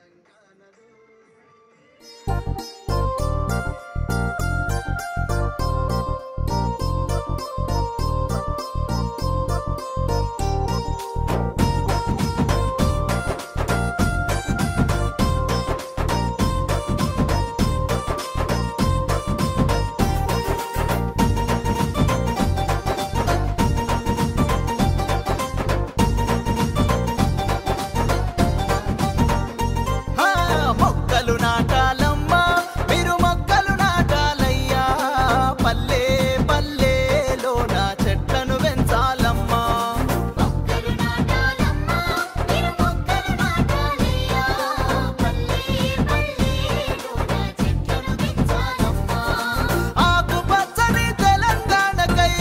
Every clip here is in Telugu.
ఆ, మొక్కలు నాటాలమ్మా మీరు మొక్కలు నాటాలయ్యా పల్లె పల్లెలో నా చెట్లను పెంచాలమ్మా మొక్కలు నాటాలమ్మా మీరు మొక్కలు నాటాలయ్యా పల్లె పల్లెలో నా చెట్లను పెంచాలమ్మా ఆకుపచ్చని తెలంగాణకై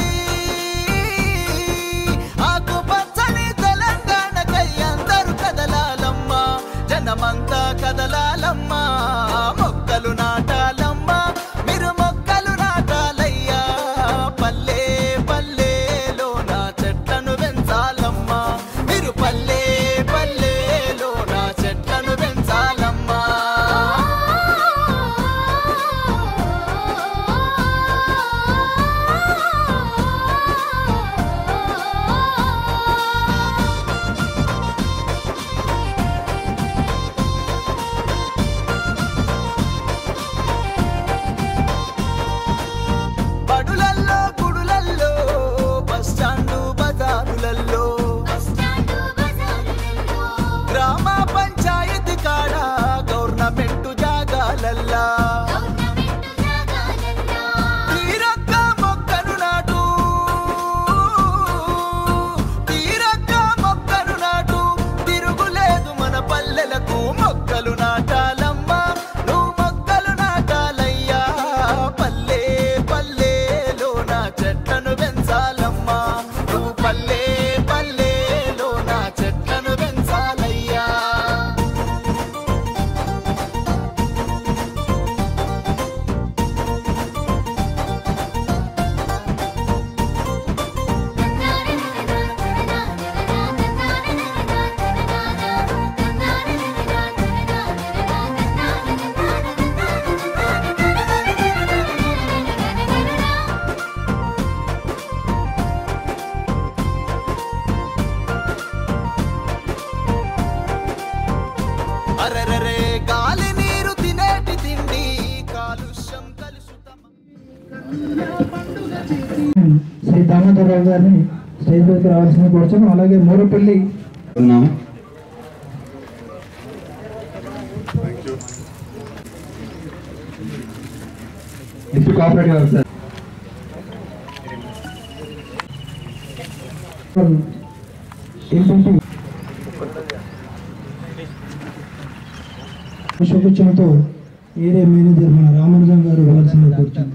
ఆకుపచ్చని తెలంగాణకై అందరూ కదలాలమ్మా జనమంతా కదలాలమ్మా మొక్కలు నాటాలమ్మా మీరు మొక్కలు నాటాలయ్యా పల్లె పల్లెలో నా చెట్లను పెంచాలమ్మా మీరు పల్లె పల్లెలో నా చెట్లను పెంచాలమ్మా బడులల్లో గుడులల్లో బస్ స్టాండు బజారులల్లో బస్టాండు బజారులలో గ్రామ పంచాయతీ కాడ గవర్నమెంట్ జాగాలల్లా గవర్నమెంట్ జాగాలల్లో తీరొక్క మొక్కను నాటు తీరొక్క మొక్కను నాటు తిరుగులేదు మన పల్లెలకు మొక్కలు నాటాలమ్మా నువ్వు మొక్కలు నాటాలయ్యా పల్లె పల్లెలో నా చెట్లను పెంచాలమ్మా నువ్వు పల్లె పల్లెలో నా చెట్లను పెంచాలయ్యా అరెరరే గాలి నీరు తినేటి తిండి కాలుష్యం కలుషితం శ్రీ దామోదరరావు గారిని స్టేజ్ మీదకి రావాల్సిన కోరుచాను అలాగే మూరపల్లి ఉన్నాము డిస్ట్రిక్ట్ కోఆపరేటివ్ ఆఫీసర్ ఎంపీ పుష్పగుచ్చంతో ఏరియా మేనేజర్ మన రామానుజం గారు ఇవ్వాల్సింది కూర్చుంది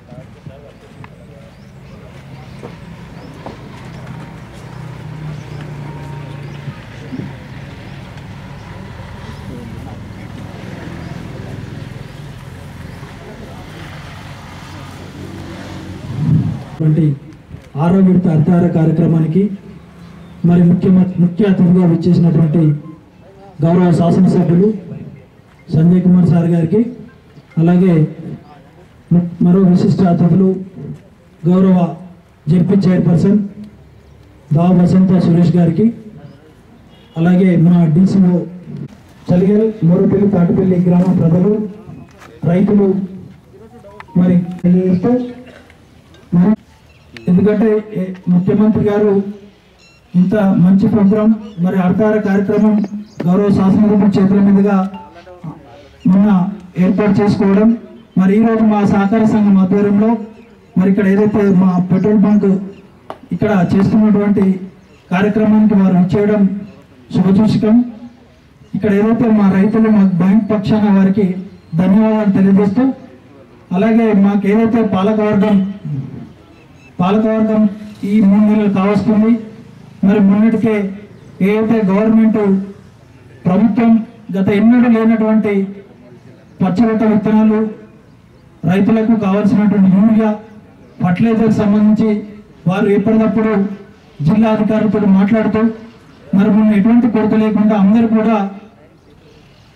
వంటి ఆరో విడత అర్థార కార్యక్రమానికి మరి ముఖ్య ముఖ్య అతిథిగా విచ్చేసినటువంటి గౌరవ శాసనసభ్యులు సంజయ్ కుమార్ సార్ గారికి అలాగే ము- మరో విశిష్ట అతిథులు గౌరవ జెడ్పీ చైర్పర్సన్ దా వసంత సురేష్ గారికి అలాగే మా డీసీఓ చలిగల్ మోరుపల్లి తాటిపల్లి గ్రామ ప్రజలు రైతులు మరి తెలియజేస్తూ మరి ఎందుకంటే ఏ- ముఖ్యమంత్రి గారు ఇంత మంచి ప్రోగ్రాం మరి అర్థార కార్యక్రమం గౌరవ శాసనసభ చేతుల మీదుగా మొన్న ఏర్పాటు చేసుకోవడం మరి ఈ రోజు మా సహకార సంఘం ఆధ్వర్యంలో మరి ఇక్కడ ఏదైతే మా పెట్రోల్ బంక్ ఇక్కడ చేస్తున్నటువంటి కార్యక్రమానికి వారు చేయడం శుభసూచకం ఇక్కడ ఏదైతే మా రైతులు మా బ్యాంక్ పక్షాన వారికి ధన్యవాదాలు తెలియజేస్తూ అలాగే మాకు ఏదైతే పాలకవర్గం పాలకవర్గం ఈ మూడు నెలలు కావస్తుంది మరి మొన్నటికే ఏదైతే గవర్నమెంట్ ప్రభుత్వం గత ఎన్నడూ లేనటువంటి పచ్చబట్ట విత్తనాలు రైతులకు కావాల్సినటువంటి యూరియా ఫర్టిలైజర్కి సంబంధించి వారు ఎప్పటికప్పుడు జిల్లా అధికారులతో మాట్లాడుతూ మరి మొన్న ఎటువంటి కొరత లేకుండా అందరూ కూడా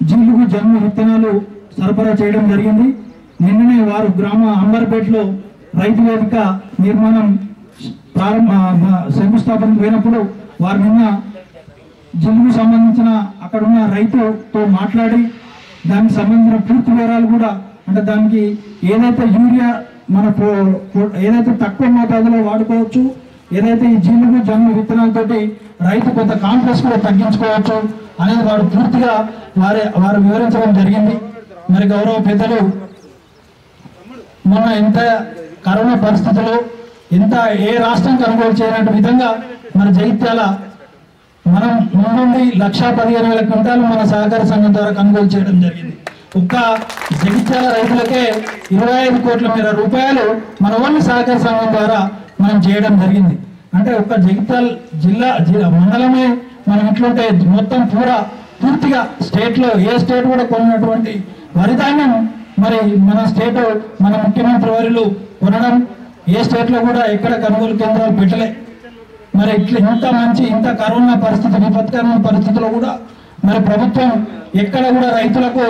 జీలుగు జన్మ విత్తనాలు సరఫరా చేయడం జరిగింది నిన్ననే వారు గ్రామ అంబర్పేటలో రైతు వేదిక నిర్మాణం ప్రారంభ మ- శంకుస్థాపనకు పోయినప్పుడు వారు నిన్న జిల్లుకు సంబంధించిన అక్కడ ఉన్న రైతుతో మాట్లాడి దానికి సంబంధించిన పూర్తి వివరాలు కూడా అంటే దానికి ఏదైతే యూరియా మన పో- పో- ఏదైతే తక్కువ మోతాదులో వాడుకోవచ్చు ఏదైతే ఈ జీలుగు జన్మ విత్తనాలతోటి రైతు కొంత కాంప్లెక్స్ కూడా తగ్గించుకోవచ్చు అనేది వారు పూర్తిగా వారి వారు వివరించడం జరిగింది మరి గౌరవ పెద్దలు మొన్న ఎంత కరోనా పరిస్థితుల్లో ఎంత ఏ రాష్ట్రం కొనుగోలు చేయనట్టు విధంగా మన జగిత్యాల మనం ముందుండి లక్షా పదిహేను వేల క్వింటాలు మన సహకార సంఘం ద్వారా కొనుగోలు చేయడం జరిగింది ఒక్క జగిత్యాల రైతులకే ఇరవై ఐదు కోట్ల మేర రూపాయలు మన ఓన్లీ సహకార సంఘం ద్వారా మనం చేయడం జరిగింది అంటే ఒక్క జగిత్యాల జిల్లా జి- మండలమే మనం ఇట్లుంటే మొత్తం పూరా పూర్తిగా స్టేట్ లో ఏ స్టేట్ కూడా కొన్నటువంటి వరి ధాన్యం మరి మన స్టేట్ మన ముఖ్యమంత్రి వారిలు కొనడం ఏ స్టేట్ లో కూడా ఎక్కడ కొనుగోలు కేంద్రాలు పెట్టలే మరి ఇట్లా ఇంత మంచి ఇంత కరోనా పరిస్థితి విపత్కరమైన పరిస్థితిలో కూడా మరి ప్రభుత్వం ఎక్కడ కూడా రైతులకు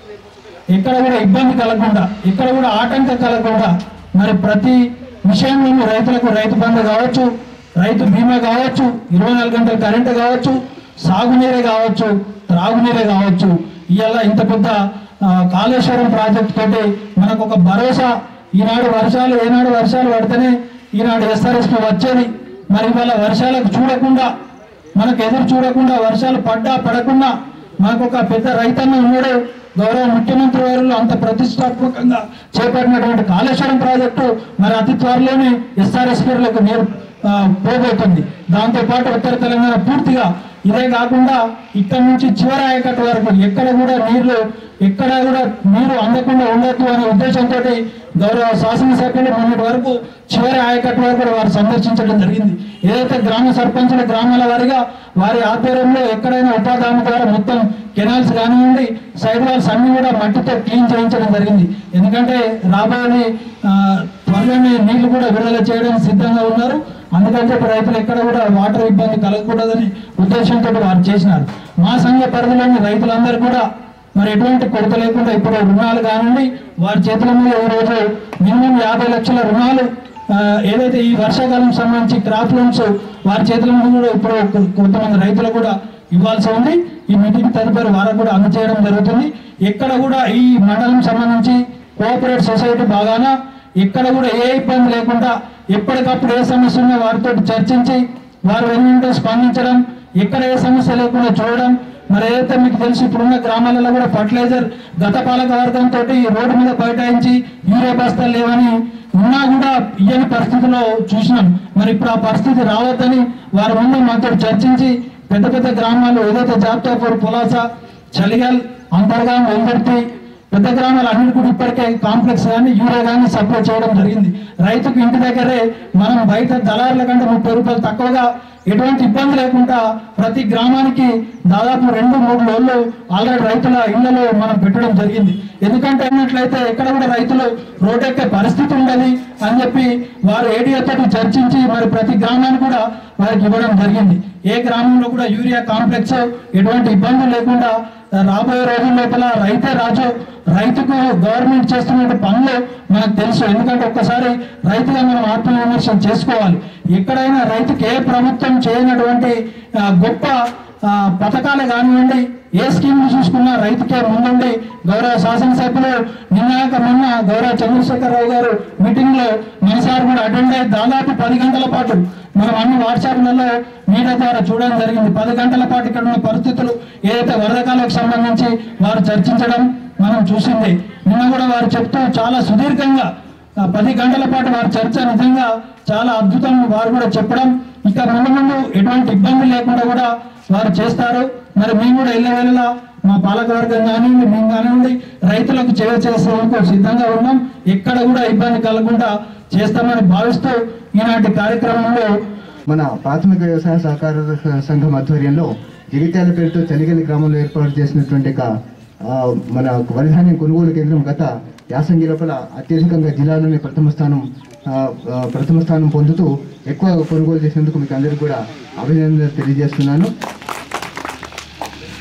ఎక్కడ కూడా ఇబ్బంది కలగకుండా ఎక్కడ కూడా ఆటంకం కలగకుండా మరి ప్రతి విషయంలోనూ రైతులకు రైతు బంధు కావచ్చు రైతు బీమా కావచ్చు ఇరవై నాలుగు గంటల కరెంటు కావచ్చు సాగునీరే కావచ్చు త్రాగునీరే కావచ్చు ఇవాళ ఇంత పెద్ద ఆ, కాళేశ్వరం ప్రాజెక్ట్ తోటి మనకు ఒక భరోసా ఈనాడు వర్షాలు ఏనాడు వర్షాలు పడితేనే ఈనాడు ఎస్ఆర్ఎస్పీ వచ్చేది మరి ఇవాళ వర్షాలకు చూడకుండా మనకు ఎదురు చూడకుండా వర్షాలు పడ్డా పడకుండా మనకు ఒక పెద్ద రైతన్న ఉన్నాడు గౌరవ ముఖ్యమంత్రి వారు అంత ప్రతిష్టాత్మకంగా చేపట్టినటువంటి కాళేశ్వరం ప్రాజెక్టు మరి అతి త్వరలోనే ఎస్ఆర్ఎస్పీలకు నేర్ ఆ, పోబోతుంది దాంతో పాటు ఉత్తర తెలంగాణ పూర్తిగా ఇదే కాకుండా ఇక్కడ నుంచి చివరి ఆయకట్టు వరకు ఎక్కడ కూడా నీళ్లు ఎక్కడ కూడా నీరు అందకుండా ఉండొద్దు అనే ఉద్దేశంతో గౌరవ శాసనసభ్యులు మొన్నటి వరకు చివరి ఆయకట్టు వరకు కూడా వారు సందర్శించడం జరిగింది ఏదైతే గ్రామ సర్పంచుల గ్రామాల వారిగా వారి ఆధ్వర్యంలో ఎక్కడైనా ఉపాధి హామీ ద్వారా మొత్తం కెనాల్స్ కానివ్వండి సైడ్ వాల్స్ అన్ని కూడా మట్టితో క్లీన్ చేయించడం జరిగింది ఎందుకంటే రాబోయే ఆ, త్వరలోనే నీళ్లు కూడా విడుదల చేయడానికి సిద్ధంగా ఉన్నారు అందుకని చెప్పి రైతులు ఎక్కడ కూడా వాటర్ ఇబ్బంది కలగకూడదని ఉద్దేశంతో వారు చేసినారు మా సంఘ పరిధిలోని రైతులందరూ కూడా మరి ఎటువంటి కొరత లేకుండా ఇప్పుడు రుణాలు కానివ్వండి వారి చేతుల మీద ఈ రోజు మినిమం యాభై లక్షల రుణాలు ఆ, ఏదైతే ఈ వర్షాకాలం సంబంధించి క్రాప్ లోన్స్ వారి చేతుల మీద కూడా ఇప్పుడు కొ- కొంతమంది రైతులు కూడా ఇవ్వాల్సి ఉంది ఈ మీటింగ్ తదుపరి వారికి కూడా అందజేయడం జరుగుతుంది ఎక్కడ కూడా ఈ మండలం సంబంధించి కోఆపరేట్ సొసైటీ బాగానా ఎక్కడ కూడా ఏ ఇబ్బంది లేకుండా ఎప్పటికప్పుడు ఏ సమస్య ఉన్నా వారితో చర్చించి వారు వెన్నంటే స్పందించడం ఎక్కడ ఏ సమస్య లేకుండా చూడడం మరి ఏదైతే మీకు తెలుసు ఇప్పుడున్న గ్రామాలలో కూడా ఫర్టిలైజర్ గత పాలక వర్గంతో రోడ్డు మీద బైఠాయించి యూరియా బస్తాలు లేవని ఉన్నా కూడా ఇయ్యని పరిస్థితిలో చూసినాం మరి ఇప్పుడు ఆ పరిస్థితి రావద్దని వారి ముందు మాతో చర్చించి పెద్ద పెద్ద గ్రామాలు ఏదైతే జాబ్తాపూర్ పులాస చలిగల్ అంతర్గాం వెల్దర్తి పెద్ద గ్రామాలు అన్నిటి కూడా ఇప్పటికే కాంప్లెక్స్ కానీ యూరియా కానీ సప్లై చేయడం జరిగింది రైతుకు ఇంటి దగ్గరే మనం బయట దళారుల కంటే ముప్పై రూపాయలు తక్కువగా ఎటువంటి ఇబ్బంది లేకుండా ప్రతి గ్రామానికి దాదాపు రెండు మూడు లోళ్ళు ఆల్రెడీ రైతుల ఇళ్లలో మనం పెట్టడం జరిగింది ఎందుకంటే అన్నట్లయితే ఎక్కడ కూడా రైతులు రోడ్డెక్కే పరిస్థితి ఉండదు అని చెప్పి వారు ఏడియాతో చర్చించి మరి ప్రతి గ్రామానికి కూడా వారికి ఇవ్వడం జరిగింది ఏ గ్రామంలో కూడా యూరియా కాంప్లెక్స్ ఎటువంటి ఇబ్బందులు లేకుండా రాబోయే రోజుల లోపల రైతే రాజు రైతుకు గవర్నమెంట్ చేస్తున్న పనులు మనకు తెలుసు ఎందుకంటే ఒక్కసారి రైతుగా మనం ఆత్మవిమర్శన చేసుకోవాలి ఎక్కడైనా రైతుకి ఏ ప్రభుత్వం చేయనటువంటి ఆ, గొప్ప ఆ, పథకాలు కానివ్వండి ఏ స్కీమ్ చూసుకున్నా రైతుకే ముందుండి గౌరవ శాసనసభ్యులు నిన్నాక మొన్న గౌరవ చంద్రశేఖరరావు గారు మీటింగ్ లో మన సార్ కూడా అటెండ్ అయ్యి దాదాపు పది గంటల పాటు మనం అన్ని వాట్సాప్లలో మీడియా ద్వారా చూడడం జరిగింది పది గంటల పాటు ఇక్కడ ఉన్న పరిస్థితులు ఏదైతే వరదకాలకు సంబంధించి వారు చర్చించడం మనం చూసింది నిన్న కూడా వారు చెప్తూ చాలా సుదీర్ఘంగా ఆ పది గంటల పాటు వారి చర్చ నిజంగా చాలా అద్భుతం వారు కూడా చెప్పడం ఇంకా ముందు ముందు ఎటువంటి ఇబ్బంది లేకుండా కూడా వారు చేస్తారు మరి మేము కూడా ఇళ్ళ వెళ్ళలా మా పాలకవర్గం కానివ్వండి మేము కానివ్వండి రైతులకు చేయ చేసేందుకు సిద్ధంగా ఉన్నాం ఎక్కడ కూడా ఇబ్బంది కలగకుండా చేస్తామని భావిస్తూ ఈనాటి కార్యక్రమంలో మన ప్రాథమిక వ్యవసాయ సహకార సంఘం ఆధ్వర్యంలో జగిత్యాల పేరుతో చలిగలి గ్రామంలో ఏర్పాటు చేసినటువంటి ఒక ఆ, మన వరిధాన్యం కొనుగోలు కేంద్రం గత యాసంగి లోపల అత్యధికంగా జిల్లాలోనే ప్రథమ స్థానం ఆ, ఆ, ప్రథమ స్థానం పొందుతూ ఎక్కువ కొనుగోలు చేసినందుకు మీకు అందరికీ కూడా అభినందనలు తెలియజేస్తున్నాను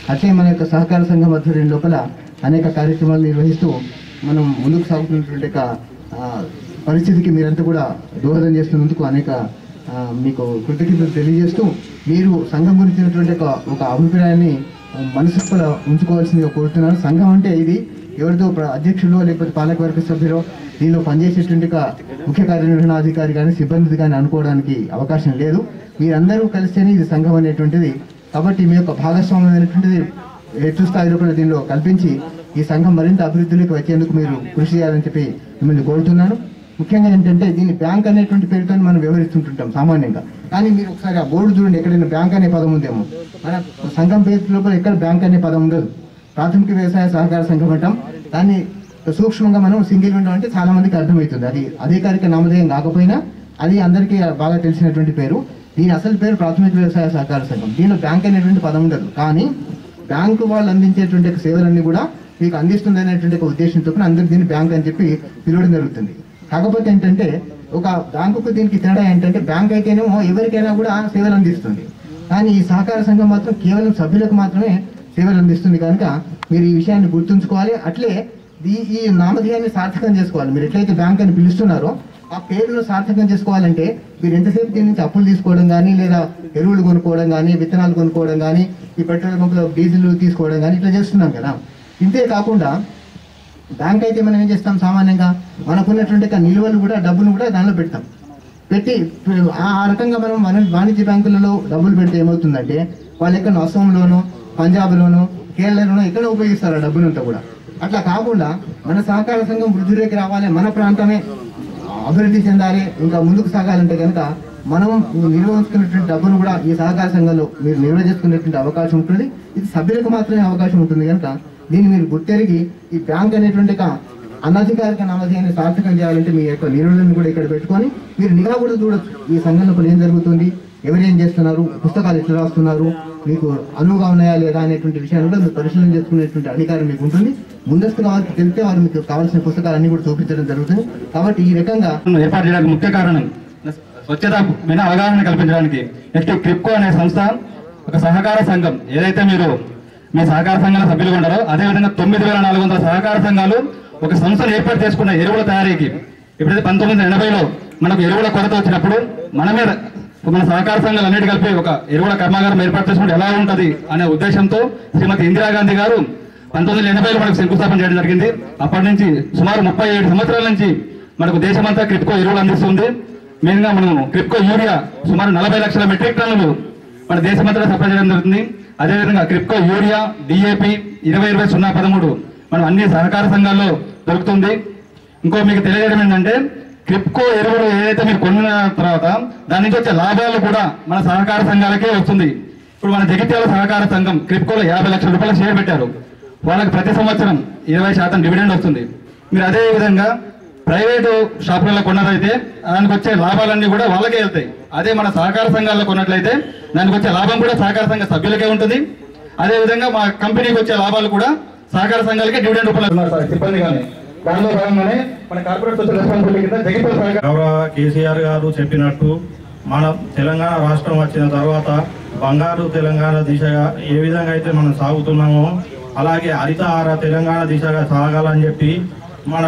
అట్లే మన యొక్క సహకార సంఘం ఆధ్వర్యం లోపల అనేక కార్యక్రమాలు నిర్వహిస్తూ మనం ముందుకు సాగుతున్నటువంటి ఒక, ఆ, పరిస్థితికి మీరంతా కూడా దోహదం చేస్తున్నందుకు అనేక ఆ, మీకు కృతజ్ఞతలు తెలియజేస్తూ మీరు సంఘం గురించినటువంటి ఒక ఒక అభిప్రాయాన్ని ఆ, మనసులో ఉంచుకోవాల్సిందిగా కోరుతున్నాను సంఘం అంటే ఇది ఎవరితో ప్ర- అధ్యక్షులు లేకపోతే పాలకవర్గ సభ్యులు దీనిలో పనిచేసేటువంటి ఒక ముఖ్య కార్యనిర్వహణాధికారి కానీ సిబ్బంది కానీ అనుకోవడానికి అవకాశం లేదు మీరందరూ కలిస్తేనే ఇది సంఘం అనేటువంటిది కాబట్టి మీ యొక్క భాగస్వామ్యం అనేటువంటిది ఎత్తు స్థాయిలో కూడా దీనిలో కల్పించి ఈ సంఘం మరింత అభివృద్ధిలోకి వచ్చేందుకు మీరు కృషి చేయాలని చెప్పి మిమ్మల్ని కోరుతున్నాను ముఖ్యంగా ఏంటంటే దీన్ని బ్యాంక్ అనేటువంటి పేరుతో మనం వ్యవహరిస్తుంటుంటాం సామాన్యంగా కానీ మీరు ఒకసారి ఆ బోర్డు చూడండి ఎక్కడైనా బ్యాంక్ అనే పదం ఉందేమో మన సంఘం పేరు లోపల ఎక్కడ బ్యాంక్ అనే పదం ఉండదు ప్రాథమిక వ్యవసాయ సహకార సంఘం అంటాం దాన్ని సూక్ష్మంగా మనం సింగిల్ విండో అంటే చాలా మందికి అర్థమవుతుంది అది అధికారిక నామధేయం కాకపోయినా అది అందరికీ బాగా తెలిసినటువంటి పేరు దీని అసలు పేరు ప్రాథమిక వ్యవసాయ సహకార సంఘం దీనిలో బ్యాంక్ అనేటువంటి పదం ఉండదు కానీ బ్యాంకు వాళ్ళు అందించేటువంటి ఒక సేవలన్నీ కూడా మీకు అందిస్తుంది అనేటువంటి ఒక ఉద్దేశంతో అందరు దీన్ని బ్యాంక్ అని చెప్పి పిలవడం జరుగుతుంది కాకపోతే ఏంటంటే ఒక బ్యాంకుకు దీనికి తేడా ఏంటంటే బ్యాంక్ అయితేనేమో ఎవరికైనా కూడా సేవలు అందిస్తుంది కానీ ఈ సహకార సంఘం మాత్రం కేవలం సభ్యులకు మాత్రమే సేవలు అందిస్తుంది కనుక మీరు ఈ విషయాన్ని గుర్తుంచుకోవాలి అట్లే ఈ ఈ నామధేయాన్ని సార్థకం చేసుకోవాలి మీరు ఎట్లయితే బ్యాంక్ అని పిలుస్తున్నారో ఆ పేరును సార్థకం చేసుకోవాలంటే మీరు ఎంతసేపు దీని నుంచి అప్పులు తీసుకోవడం కానీ లేదా ఎరువులు కొనుక్కోవడం కానీ విత్తనాలు కొనుక్కోవడం కానీ ఈ పెట్రోల్ బంకులో డీజిల్ తీసుకోవడం కానీ ఇట్లా చేస్తున్నాం కదా ఇంతే కాకుండా బ్యాంక్ అయితే మనం ఏం చేస్తాం సామాన్యంగా మనకున్నటువంటి ఒక నిల్వలు కూడా డబ్బును కూడా దానిలో పెడతాం పెట్టి ఆ ఆ రకంగా మనం మన వాణిజ్య బ్యాంకులలో డబ్బులు పెడితే ఏమవుతుందంటే వాళ్ళు ఎక్కడ అస్సాంలోనో పంజాబ్లోనో కేరళలోనో ఎక్కడ ఉపయోగిస్తారు ఆ డబ్బునంతా కూడా అట్లా కాకుండా మన సహకార సంఘం వృద్ధిలోకి రావాలి మన ప్రాంతమే అభివృద్ధి చెందాలి ఇంకా ముందుకు సాగాలంటే కనుక మనం నిల్వ ఉంచుకున్నటువంటి డబ్బును కూడా ఈ సహకార సంఘంలో మీరు నిల్వ చేసుకునేటువంటి అవకాశం ఉంటుంది ఇది సభ్యులకు మాత్రమే అవకాశం ఉంటుంది కనుక దీన్ని మీరు గుర్తెరిగి ఈ బ్యాంక్ అనేటువంటి ఒక అనధికారిక నామధేయాన్ని సార్థకం చేయాలంటే మీ యొక్క నిల్వలను కూడా ఇక్కడ పెట్టుకొని మీరు నిఘా కూడా చూడొచ్చు ఈ సంఘం లోపల ఏం జరుగుతుంది ఎవరేం చేస్తున్నారు పుస్తకాలు ఎట్లా రాస్తున్నారు మీకు అనువుగా ఉన్నాయా లేదా అనేటువంటి విషయాన్ని కూడా మీరు పరిశీలన చేసుకునేటువంటి అధికారం మీకు ఉంటుంది ముందస్తుగా వారికి తెలిస్తే వారు మీకు కావాల్సిన పుస్తకాలన్నీ కూడా చూపించడం జరుగుతుంది కాబట్టి ఈ రకంగా ఏర్పాటు చేయడానికి ముఖ్య కారణం స్వచ్ఛత మీద అవగాహన కల్పించడానికి నెక్స్ట్ క్రిప్కో అనే సంస్థ ఒక సహకార సంఘం ఏదైతే మీరు మీ సహకార సంఘాల సభ్యులుగా ఉన్నారో అదేవిధంగా తొమ్మిది వేల నాలుగు వందల సహకార సంఘాలు ఒక సంస్థను ఏర్పాటు చేసుకున్న ఎరువుల తయారీకి ఇప్పుడైతే పంతొమ్మిది వందల ఎనభైలో మనకు ఎరువుల కొరత వచ్చినప్పుడు మన మీద మన సహకార సంఘాలు అన్నిటి కలిపి ఒక ఎరువుల కర్మాగారం ఏర్పాటు చేసుకుంటే ఎలా ఉంటది అనే ఉద్దేశంతో శ్రీమతి ఇందిరాగాంధీ గారు పంతొమ్మిది వందల ఎనభైలో మనకు శంకుస్థాపన చేయడం జరిగింది అప్పటి నుంచి సుమారు ముప్పై ఏడు సంవత్సరాల నుంచి మనకు దేశమంతా క్రిప్కో ఎరువులు అందిస్తుంది మెయిన్ గా మనం క్రిప్కో యూరియా సుమారు నలభై లక్షల మెట్రిక్ టన్నులు మన దేశమంతా సప్లై చేయడం జరుగుతుంది అదేవిధంగా క్రిప్కో యూరియా డిఏపి ఇరవై ఇరవై సున్నా పదమూడు మనం అన్ని సహకార సంఘాల్లో దొరుకుతుంది ఇంకో మీకు తెలియజేయడం ఏంటంటే క్రిప్కో ఎరువులు ఏదైతే మీరు కొన్న తర్వాత దాని నుంచి వచ్చే లాభాలు కూడా మన సహకార సంఘాలకే వస్తుంది ఇప్పుడు మన జగిత్యాల సహకార సంఘం క్రిప్కోలో యాభై లక్షల రూపాయల షేర్ పెట్టారు వాళ్ళకి ప్రతి సంవత్సరం ఇరవై శాతం డివిడెండ్ వస్తుంది మీరు అదే విధంగా ప్రైవేటు షాపులలో కొన్నదైతే దానికి వచ్చే లాభాలన్నీ కూడా వాళ్ళకే వెళ్తాయి అదే మన సహకార సంఘాల్లో కొన్నట్లయితే దానికి వచ్చే లాభం కూడా సహకార సంఘ సభ్యులకే ఉంటుంది అదే విధంగా మా కంపెనీకి వచ్చే లాభాలు కూడా సహకార సంఘాలకే డివిడెండ్ రూపాయలు ఉన్నారు సార్ సిబ్బంది కానీ దానిలో భాగంగానే మన కార్పొరేట్ సోషల్ రెస్పాన్సిబిలిటీ కింద జగిత్యాల సహకార గౌరవ కేసీఆర్ గారు చెప్పినట్టు మన తెలంగాణ రాష్ట్రం వచ్చిన తర్వాత బంగారు తెలంగాణ దిశగా ఏ విధంగా అయితే మనం సాగుతున్నామో అలాగే హరితహార తెలంగాణ దిశగా సాగాలని చెప్పి మన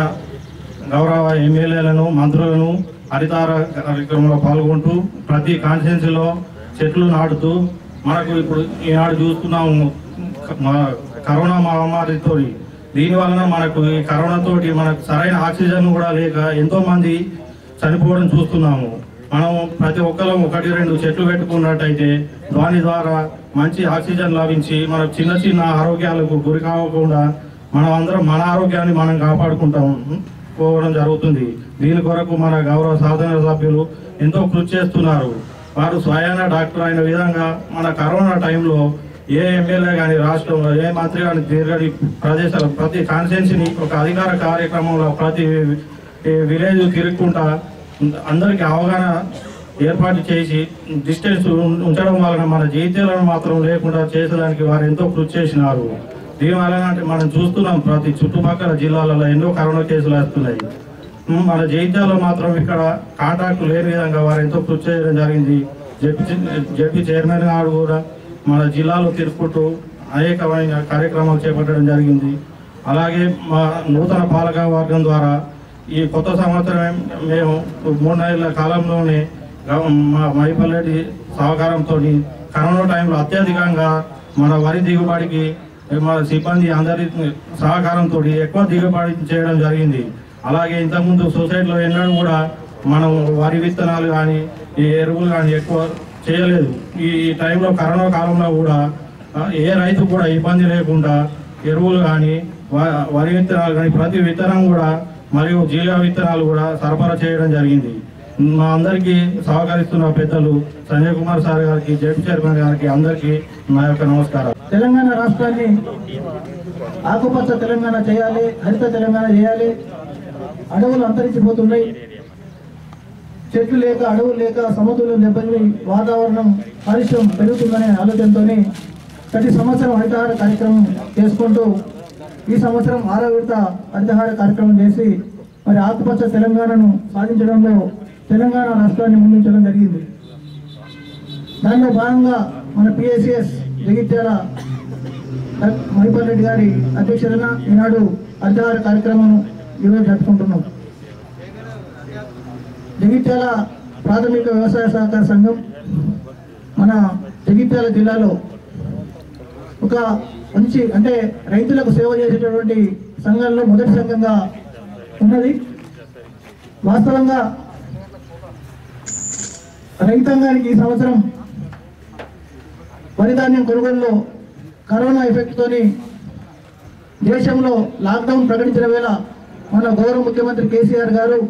గౌరవ ఎమ్మెల్యేలను మంత్రులను హరితహార కార్యక్రమంలో పాల్గొంటూ ప్రతి కాన్స్టిట్యున్సీలో చెట్లు నాటుతూ మనకు ఇప్పుడు ఈనాడు చూస్తున్నాము మ- కరోనా మహమ్మారితో దీని వలన మనకు ఈ కరోనా తోటి మనకు సరైన ఆక్సిజన్ కూడా లేక ఎంతో మంది చనిపోవడం చూస్తున్నాము మనం ప్రతి ఒక్కరం ఒకటి రెండు చెట్లు పెట్టుకున్నట్టయితే దాని ద్వారా మంచి ఆక్సిజన్ లభించి మనకు చిన్న చిన్న ఆరోగ్యాలకు గురి కాకుండా మనం అందరం మన ఆరోగ్యాన్ని మనం కాపాడుకుంటాం పోవడం జరుగుతుంది దీని కొరకు మన గౌరవ సాధన సభ్యులు ఎంతో కృషి చేస్తున్నారు వారు స్వయాన డాక్టర్ అయిన విధంగా మన కరోనా టైంలో ఏ ఎమ్మెల్యే కానీ రాష్ట్రంలో ఏ మంత్రి కానీ తిరగడి ప్రదేశాలు ప్రతి కాన్స్టిట్యున్సీని ఒక అధికార కార్యక్రమంలో ప్రతి విలేజ్ తిరుగుకుంటా అందరికీ అవగాహన ఏర్పాటు చేసి డిస్టెన్స్ ఉంచడం వలన మన జైత్యాలను మాత్రం లేకుండా చేసేదానికి వారు ఎంతో కృషి చేసినారు దీని వలన అంటే మనం చూస్తున్నాం ప్రతి చుట్టుపక్కల జిల్లాలలో ఎన్నో కరోనా కేసులు వస్తున్నాయి ఉమ్, మన జైత్యాలో మాత్రం ఇక్కడ కాంటాక్ట్ లేని విధంగా వారు ఎంతో కృషి చేయడం జరిగింది జడ్పీ జడ్పీ చైర్మన్ గారు కూడా మన జిల్లాలో తిరుగుతూ అనేకమైన కార్యక్రమాలు చేపట్టడం జరిగింది అలాగే మా నూతన పాలక వర్గం ద్వారా ఈ కొత్త సంవత్సరం మేము మూడు నెలల కాలంలోనే గవ- మా మైపల్లెటి సహకారంతో కరోనా టైంలో అత్యధికంగా మన వరి దిగుబడికి మన సిబ్బంది అందరి సహకారంతో ఎక్కువ దిగుబడి చేయడం జరిగింది అలాగే ఇంతకుముందు సొసైటీలో ఎన్నడూ కూడా మనం వరి విత్తనాలు కానీ ఈ ఎరువులు కానీ ఎక్కువ చేయలేదు ఈ ఈ టైంలో కరోనా కాలంలో కూడా ఆ, ఏ రైతు కూడా ఇబ్బంది లేకుండా ఎరువులు కానీ వ- వరి విత్తనాలు కానీ ప్రతి విత్తనం కూడా మరియు జీల విత్తనాలు కూడా సరఫరా చేయడం జరిగింది మా అందరికీ సహకరిస్తున్న పెద్దలు సంజయ్ కుమార్ సార్ గారికి జడ్పీ చైర్మన్ గారికి అందరికీ నా యొక్క నమస్కారం తెలంగాణ రాష్ట్రాన్ని ఆకుపచ్చ తెలంగాణ చేయాలి హరిత తెలంగాణ చేయాలి అడవులు అంతరించిపోతున్నాయి చెట్లు లేక అడవులు లేక సముద్రం దెబ్బతిని వాతావరణం కాలుష్యం పెరుగుతుందనే ఆలోచనతోని ప్రతి సంవత్సరం హరితహార కార్యక్రమం చేసుకుంటూ ఈ సంవత్సరం ఆరో విడత హరితహార కార్యక్రమం చేసి మరి ఆకుపచ్చ తెలంగాణను సాధించడంలో తెలంగాణ రాష్ట్రాన్ని ముందుంచడం జరిగింది దానిలో భాగంగా మన పిఎస్సిఎస్ జగిత్యాల మహిపాల్ రెడ్డి గారి అధ్యక్షతన ఈనాడు అర్ధహార కార్యక్రమం ఈరోజు జరుపుకుంటున్నాం జగిత్యాల ప్రాథమిక వ్యవసాయ సహకార సంఘం మన జగిత్యాల జిల్లాలో ఒక మంచి అంటే రైతులకు సేవ చేసేటటువంటి సంఘంలో మొదటి సంఘంగా ఉన్నది వాస్తవంగా రైతాంగానికి ఈ సంవత్సరం వరి ధాన్యం కొనుగోలులో కరోనా ఎఫెక్ట్ తోని దేశంలో లాక్డౌన్ ప్రకటించిన వేళ మన గౌరవ ముఖ్యమంత్రి కేసీఆర్ గారు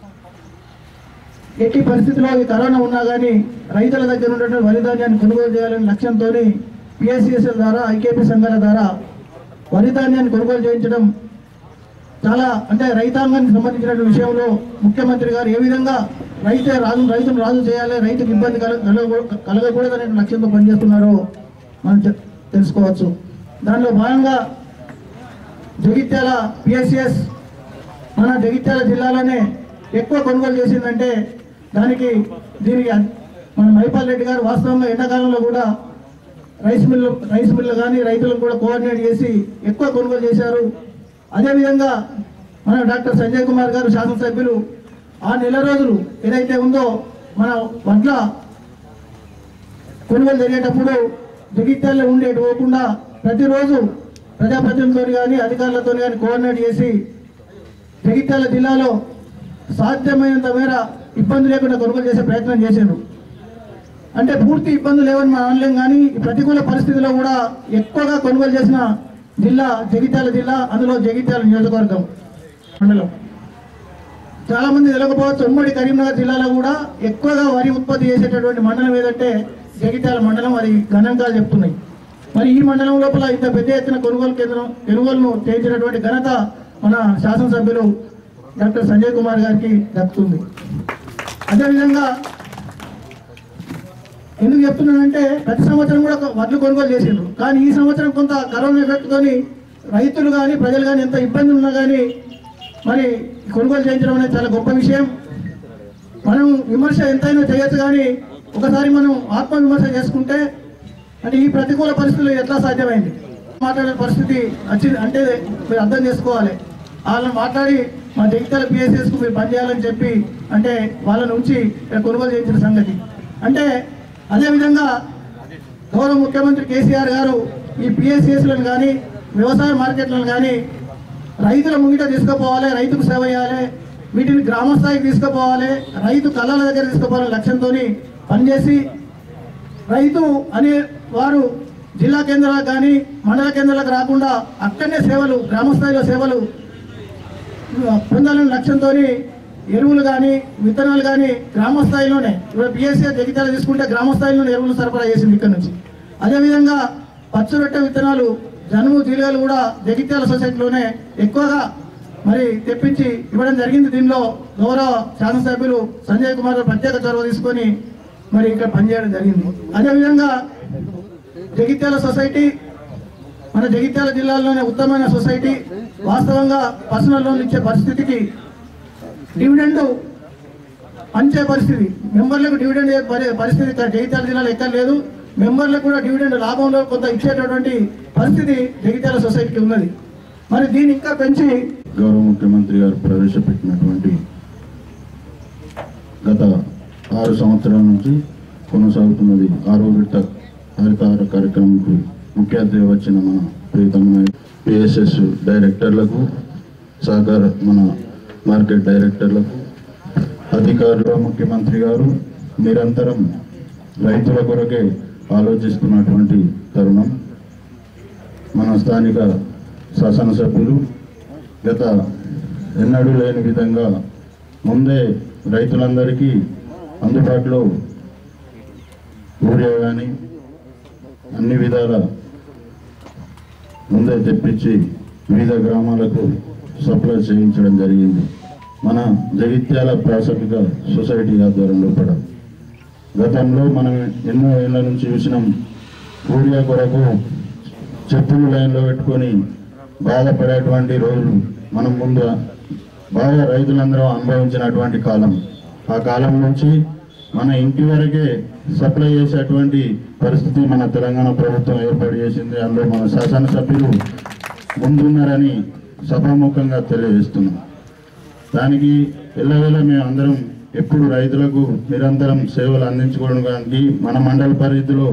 ఎట్టి పరిస్థితిలో ఈ కరోనా ఉన్నా కానీ రైతుల దగ్గర ఉన్నటువంటి వరి ధాన్యాన్ని కొనుగోలు చేయాలనే లక్ష్యంతో పిఎస్సిఎస్ఎల్ ద్వారా ఐకేపీ సంఘాల ద్వారా వరి ధాన్యాన్ని కొనుగోలు చేయించడం చాలా అంటే రైతాంగానికి సంబంధించిన విషయంలో ముఖ్యమంత్రి గారు ఏ విధంగా రైతే రాజు రైతును రాజు చేయాలి రైతుకు ఇబ్బంది కల కలగకూ- కలగకూడదనే లక్ష్యంతో పనిచేస్తున్నారో మనం తె- తెలుసుకోవచ్చు దానిలో భాగంగా జగిత్యాల పిఎస్సిఎస్ మన జగిత్యాల జిల్లాలోనే ఎక్కువ కొనుగోలు చేసిందంటే దానికి దీనికి అన్- మన మైపాల్ రెడ్డి గారు వాస్తవంగా ఎండాకాలంలో కూడా రైస్ మిల్లు రైస్ మిల్లు కానీ రైతులను కూడా కోఆర్డినేట్ చేసి ఎక్కువ కొనుగోలు చేశారు అదేవిధంగా మన డాక్టర్ సంజయ్ కుమార్ గారు శాసనసభ్యులు ఆ నెల రోజులు ఏదైతే ఉందో మన వడ్ల కొనుగోలు జరిగేటప్పుడు జగిత్యాలలో ఉండేటి పోకుండా ప్రతిరోజు ప్రజాప్రతినిధులతో కానీ అధికారులతో కానీ కోఆర్డినేట్ చేసి జగిత్యాల జిల్లాలో సాధ్యమైనంత మేర ఇబ్బంది లేకుండా కొనుగోలు చేసే ప్రయత్నం చేశారు అంటే పూర్తి ఇబ్బందులు లేవని మనం అనలేం కానీ ఈ ప్రతికూల పరిస్థితిలో కూడా ఎక్కువగా కొనుగోలు చేసిన జిల్లా జగిత్యాల జిల్లా అందులో జగిత్యాల నియోజకవర్గం మండలం చాలా మంది తెలియకపోవచ్చు ఉమ్మడి కరీంనగర్ జిల్లాలో కూడా ఎక్కువగా వరి ఉత్పత్తి చేసేటటువంటి మండలం ఏదంటే జగిత్యాల మండలం అది గణాంకాలు చెప్తున్నాయి మరి ఈ మండలం లోపల ఇంత పెద్ద ఎత్తున కొనుగోలు కేంద్రం కొనుగోలును చేయించినటువంటి ఘనత మన శాసనసభ్యులు డాక్టర్ సంజయ్ కుమార్ గారికి దక్కుతుంది అదేవిధంగా ఎందుకు చెప్తున్నానంటే ప్రతి సంవత్సరం కూడా ఒక వడ్లు కొనుగోలు చేసిండ్రు కానీ ఈ సంవత్సరం కొంత కరోనా ఎఫెక్ట్ తోని రైతులు కానీ ప్రజలు కానీ ఎంత ఇబ్బంది ఉన్నా కానీ మరి కొనుగోలు చేయించడం అనేది చాలా గొప్ప విషయం మనం విమర్శ ఎంతైనా చేయొచ్చు కానీ ఒకసారి మనం ఆత్మ విమర్శ చేసుకుంటే అంటే ఈ ప్రతికూల పరిస్థితులు ఎట్లా సాధ్యమైంది మాట్లాడే పరిస్థితి వచ్చింది అంటే మీరు అర్థం చేసుకోవాలి వాళ్ళని మాట్లాడి మా జగిత్యాల పిఎస్ఎస్కు మీరు పనిచేయాలని చెప్పి అంటే వాళ్ళని ఉంచి ఇక్కడ కొనుగోలు చేయించిన సంగతి అంటే అదేవిధంగా గౌరవ ముఖ్యమంత్రి కేసీఆర్ గారు ఈ పిఎస్సిఎస్లను కానీ వ్యవసాయ మార్కెట్లను కానీ రైతుల ముంగిట తీసుకుపోవాలి రైతుకు సేవ చేయాలి వీటిని గ్రామ స్థాయికి తీసుకుపోవాలి రైతు కళల దగ్గర తీసుకుపోవాలనే లక్ష్యంతో పనిచేసి రైతు అనే వారు జిల్లా కేంద్రాలకు కానీ మండల కేంద్రాలకు రాకుండా అక్కడనే సేవలు గ్రామ స్థాయిలో సేవలు పొందాలనే లక్ష్యంతో ఎరువులు కానీ విత్తనాలు కానీ గ్రామ స్థాయిలోనే ఇప్పుడు బిఎస్సీ జగిత్యాల తీసుకుంటే గ్రామ స్థాయిలోనే ఎరువులు సరఫరా చేసింది ఇక్కడ నుంచి అదేవిధంగా పచ్చరొట్టె విత్తనాలు జనుము జీలుగలు కూడా జగిత్యాల సొసైటీలోనే ఎక్కువగా మరి తెప్పించి ఇవ్వడం జరిగింది దీనిలో గౌరవ శాసనసభ్యులు సంజయ్ కుమార్ గారు ప్రత్యేక చొరవ తీసుకొని మరి ఇక్కడ పనిచేయడం జరిగింది అదేవిధంగా జగిత్యాల సొసైటీ మన జగిత్యాల జిల్లాలోనే ఉత్తమమైన సొసైటీ వాస్తవంగా పర్సనల్ లోన్లు ఇచ్చే పరిస్థితికి డివిడెండ్ పంచే పరిస్థితి మెంబర్లకు డివిడెండ్ ఇచ్చే పరి- పరిస్థితి ఇక్కడ జగిత్యాల జిల్లాలో ఎక్కడ లేదు మెంబర్లకు కూడా డివిడెండ్ లాభంలో కొంత ఇచ్చేటటువంటి పరిస్థితి జగిత్యాల సొసైటీకి ఉన్నది మరి దీన్ని ఇంకా పెంచి గౌరవ ముఖ్యమంత్రి గారు ప్రవేశపెట్టినటువంటి గత ఆరు సంవత్సరాల నుంచి కొనసాగుతున్నది ఆరో విడత హరితహార కార్యక్రమంకు ముఖ్య అతిథి వచ్చిన మన ప్రీతమ పిఎస్ఎస్ డైరెక్టర్లకు సహకార మన మార్కెట్ డైరెక్టర్లకు అధికారులు ముఖ్యమంత్రి గారు నిరంతరం రైతుల కొరకే ఆలోచిస్తున్నటువంటి తరుణం మన స్థానిక శాసనసభ్యులు గత ఎన్నడూ లేని విధంగా ముందే రైతులందరికీ అందుబాటులో యూరియా కానీ అన్ని విధాల ముందే తెప్పించి వివిధ గ్రామాలకు సప్లై చేయించడం జరిగింది మన జగిత్యాల ప్రాథమిక సొసైటీ ఆధ్వర్యంలో పడ గతంలో మనం ఎన్నో ఏళ్ళ నుంచి చూసినాం యూరియా కొరకు చెప్పులు లైన్లో పెట్టుకొని బాధపడేటువంటి రోజులు మనం ముందు బాగా రైతులందరూ అనుభవించినటువంటి కాలం ఆ కాలం నుంచి మన ఇంటి వరకే సప్లై చేసేటువంటి పరిస్థితి మన తెలంగాణ ప్రభుత్వం ఏర్పాటు చేసింది అందులో మన శాసనసభ్యులు ముందున్నారని సభాముఖంగా తెలియజేస్తున్నాం దానికి ఎల్లవేళ మేము అందరం ఎప్పుడు రైతులకు నిరంతరం సేవలు అందించుకోవడానికి మన మండల పరిధిలో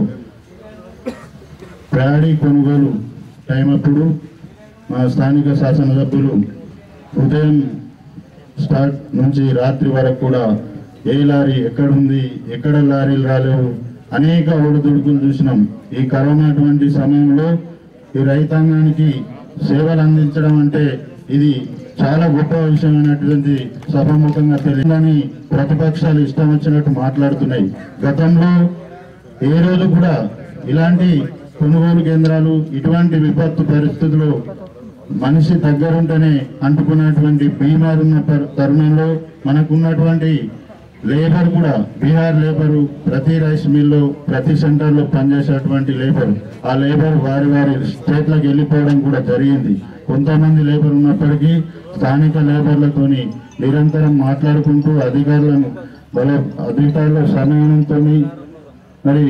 ప్యాడీ కొనుగోలు టైం అప్పుడు మన స్థానిక శాసనసభ్యులు ఉదయం స్టార్ట్ నుంచి రాత్రి వరకు కూడా ఏ లారీ ఎక్కడుంది ఎక్కడ లారీలు రాలేవు అనేక ఒడిదుడుకులు చూసినాం ఈ కరోనా అటువంటి సమయంలో ఈ రైతాంగానికి సేవలు అందించడం అంటే ఇది చాలా గొప్ప విషయమైనటువంటి సభాముఖంగా తెలియదని ప్రతిపక్షాలు ఇష్టం వచ్చినట్టు మాట్లాడుతున్నాయి గతంలో ఏ రోజు కూడా ఇలాంటి కొనుగోలు కేంద్రాలు ఇటువంటి విపత్తు పరిస్థితుల్లో మనిషి దగ్గరుంటేనే అంటుకున్నటువంటి బీమార్ ఉన్న పర్- తరుణంలో మనకున్నటువంటి లేబర్ కూడా బీహార్ లేబరు ప్రతి రైస్ మిల్లో ప్రతి సెంటర్లో పనిచేసేటువంటి లేబర్ ఆ లేబర్ వారి వారి స్టేట్లకు వెళ్ళిపోవడం కూడా జరిగింది కొంతమంది లేబర్ ఉన్నప్పటికీ స్థానిక లేబర్లతోని నిరంతరం మాట్లాడుకుంటూ అధికారులను బల అధికారుల సమయంతో మరి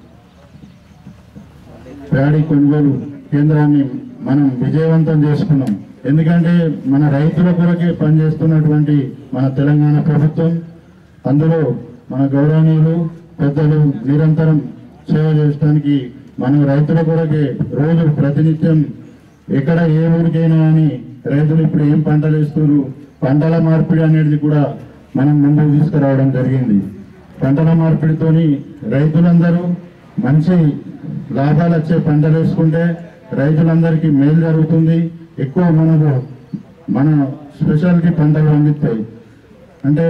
ప్యాడీ కొనుగోలు కేంద్రాన్ని మనం విజయవంతం చేసుకున్నాం ఎందుకంటే మన రైతుల కొరకే పనిచేస్తున్నటువంటి మన తెలంగాణ ప్రభుత్వం అందులో మన గౌరవనీయులు పెద్దలు నిరంతరం సేవ చేయడానికి మన రైతుల కొరకే రోజు ప్రతినిత్యం ఎక్కడ ఏ ఊరికైనా కానీ రైతులు ఇప్పుడు ఏం పంటలు వేస్తున్నారు పంటల మార్పిడి అనేది కూడా మనం ముందుకు తీసుకురావడం జరిగింది పంటల మార్పిడితోని రైతులందరూ మంచి లాభాలు వచ్చే పంటలు వేసుకుంటే రైతులందరికీ మేలు జరుగుతుంది ఎక్కువ మనకు మన స్పెషాలిటీ పంటలు పండిస్తాయి అంటే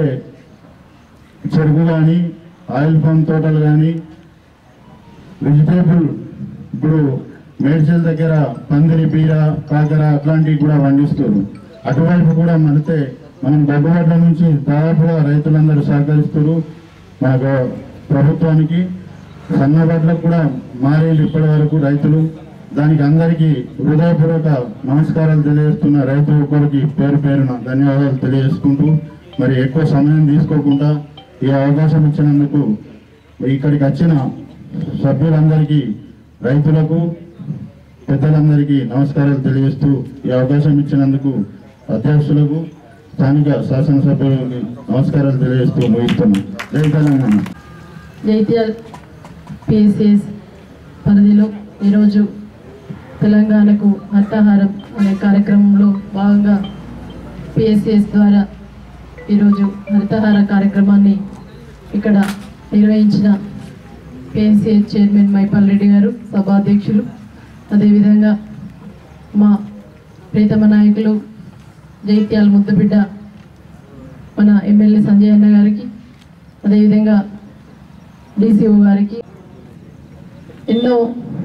చెరుకు కానీ ఆయిల్ ఫామ్ తోటలు కానీ వెజిటేబుల్ ఇప్పుడు మేడ్చల్ దగ్గర పందిరి బీర కాకర అట్లాంటివి కూడా పండిస్తారు అటువైపు కూడా మడితే మనం దగ్గరట్ల నుంచి దాదాపుగా రైతులందరూ సహకరిస్తారు మన గవ- ప్రభుత్వానికి సన్నబడ్లకు కూడా మారేళ్ళు ఇప్పటి వరకు రైతులు దానికి అందరికీ హృదయపూర్వక నమస్కారాలు తెలియజేస్తున్న రైతు ఒక్కరికి పేరు పేరున ధన్యవాదాలు తెలియజేసుకుంటూ మరి ఎక్కువ సమయం తీసుకోకుండా ఈ అవకాశం ఇచ్చినందుకు ఇక్కడికి వచ్చిన సభ్యులందరికీ రైతులకు పెద్దలందరికీ నమస్కారాలు తెలియజేస్తూ ఈ అవకాశం ఇచ్చినందుకు అధ్యక్షులకు స్థానిక శాసనసభ్యులకి నమస్కారాలు తెలియజేస్తూ ముగిస్తున్నాం జై తెలంగాణ జైత్యాల్ పిఎస్ఎస్ పరిధిలో ఈరోజు తెలంగాణకు హర్తాహారం అనే కార్యక్రమంలో భాగంగా పిఎస్ఎస్ ద్వారా ఈరోజు హరితహార కార్యక్రమాన్ని ఇక్కడ నిర్వహించిన పిఎస్సిఎస్ చైర్మన్ మైపాల్ రెడ్డి గారు సభాధ్యక్షులు అదేవిధంగా మా ప్రీతమ నాయకులు జైత్యాల ముద్దుబిడ్డ మన ఎమ్మెల్యే సంజయ్ అన్న గారికి అదేవిధంగా డీసీఓ గారికి ఎన్నో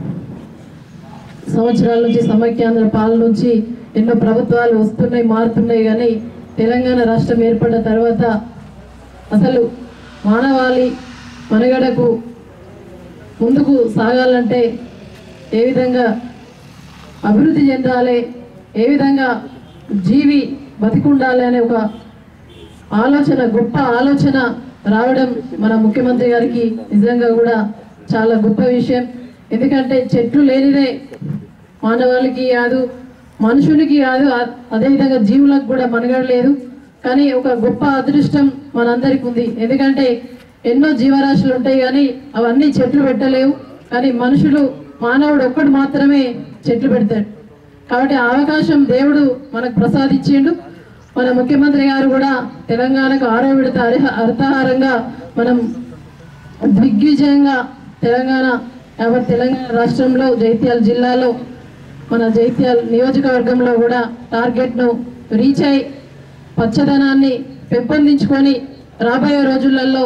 సంవత్సరాల నుంచి సమైక్యాంధ్ర పాలన నుంచి ఎన్నో ప్రభుత్వాలు వస్తున్నాయి మారుతున్నాయి కానీ తెలంగాణ రాష్ట్రం ఏర్పడ్డ తర్వాత అసలు మానవాళి మనుగడకు ముందుకు సాగాలంటే ఏ విధంగా అభివృద్ధి చెందాలి ఏ విధంగా జీవి బతికుండాలి అనే ఒక ఆలోచన గొప్ప ఆలోచన రావడం మన ముఖ్యమంత్రి గారికి నిజంగా కూడా చాలా గొప్ప విషయం ఎందుకంటే చెట్లు లేనిదే మానవాళికి కాదు మనుషులకి కాదు అ- అదేవిధంగా జీవులకు కూడా మనుగడ లేదు కానీ ఒక గొప్ప అదృష్టం మనందరికి ఉంది ఎందుకంటే ఎన్నో జీవరాశులు ఉంటాయి కానీ అవన్నీ చెట్లు పెట్టలేవు కానీ మనుషులు మానవుడు ఒక్కడు మాత్రమే చెట్లు పెడతాడు కాబట్టి ఆ అవకాశం దేవుడు మనకు ప్రసాదించిండు మన ముఖ్యమంత్రి గారు కూడా తెలంగాణకు ఆరో విడత అర్హ- అర్థాహారంగా మనం దిగ్విజయంగా తెలంగాణ యావత్ తెలంగాణ రాష్ట్రంలో జైత్యాల జిల్లాలో మన జైత్యాల నియోజకవర్గంలో కూడా టార్గెట్ను రీచ్ అయి పచ్చదనాన్ని పెంపొందించుకొని రాబోయే రోజులలో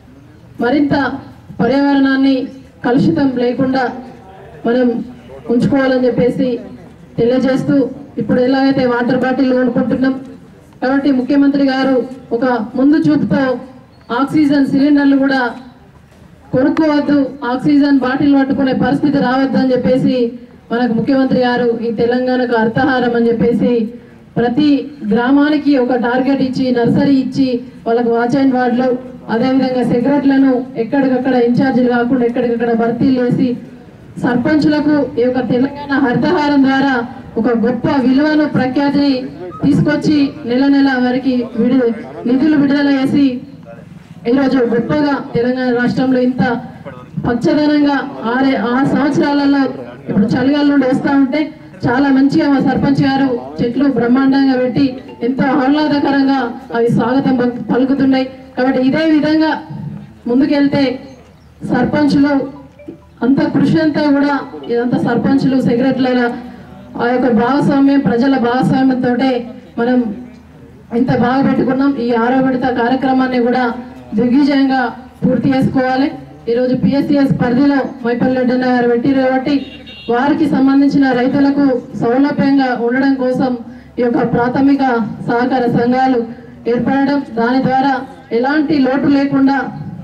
మరింత పర్యావరణాన్ని కలుషితం లేకుండా మనం ఉంచుకోవాలని చెప్పేసి తెలియజేస్తూ ఇప్పుడు ఎలాగైతే వాటర్ బాటిల్ కొనుక్కుంటున్నాం కాబట్టి ముఖ్యమంత్రి గారు ఒక ముందు చూపుతో ఆక్సిజన్ సిలిండర్లు కూడా కొనుక్కోవద్దు ఆక్సిజన్ బాటిల్ పట్టుకునే పరిస్థితి రావద్దు అని చెప్పేసి మనకు ముఖ్యమంత్రి గారు ఈ తెలంగాణకు అర్థహారం అని చెప్పేసి ప్రతి గ్రామానికి ఒక టార్గెట్ ఇచ్చి నర్సరీ ఇచ్చి వాళ్ళకు వాచ్ అండ్ వార్డులు అదేవిధంగా సెక్రటరీలను ఎక్కడికక్కడ ఇన్ఛార్జీలు కాకుండా ఎక్కడికక్కడ భర్తీలు చేసి సర్పంచులకు ఈ యొక్క తెలంగాణ హరితహారం ద్వారా ఒక గొప్ప విలువను ప్రఖ్యాతిని తీసుకొచ్చి నెల నెల వారికి విడుదల నిధులు విడుదల చేసి ఈరోజు గొప్పగా తెలంగాణ రాష్ట్రంలో ఇంత పచ్చదనంగా ఆరే ఆరు సంవత్సరాలలో ఇప్పుడు చలిగాల నుండి వస్తూ ఉంటే చాలా మంచిగా మా సర్పంచ్ గారు చెట్లు బ్రహ్మాండంగా పెట్టి ఎంతో ఆహ్లాదకరంగా అవి స్వాగతం పలుకు- పలుకుతున్నాయి కాబట్టి ఇదే విధంగా ముందుకెళ్తే సర్పంచులు అంత కృషి అంతా కూడా ఇదంతా సర్పంచులు సెక్రటరీల ఆ యొక్క భాగస్వామ్యం ప్రజల భాగస్వామ్యంతో మనం ఇంత బాగా పెట్టుకున్నాం ఈ ఆరో విడత కార్యక్రమాన్ని కూడా దిగ్విజయంగా పూర్తి చేసుకోవాలి ఈరోజు పిఎస్సిఎస్ పరిధిలో మైపల్లి రెడ్డి అన్న గారు పెట్టిరు కాబట్టి వారికి సంబంధించిన రైతులకు సౌలభ్యంగా ఉండడం కోసం ఈ యొక్క ప్రాథమిక సహకార సంఘాలు ఏర్పడడం దాని ద్వారా ఎలాంటి లోటు లేకుండా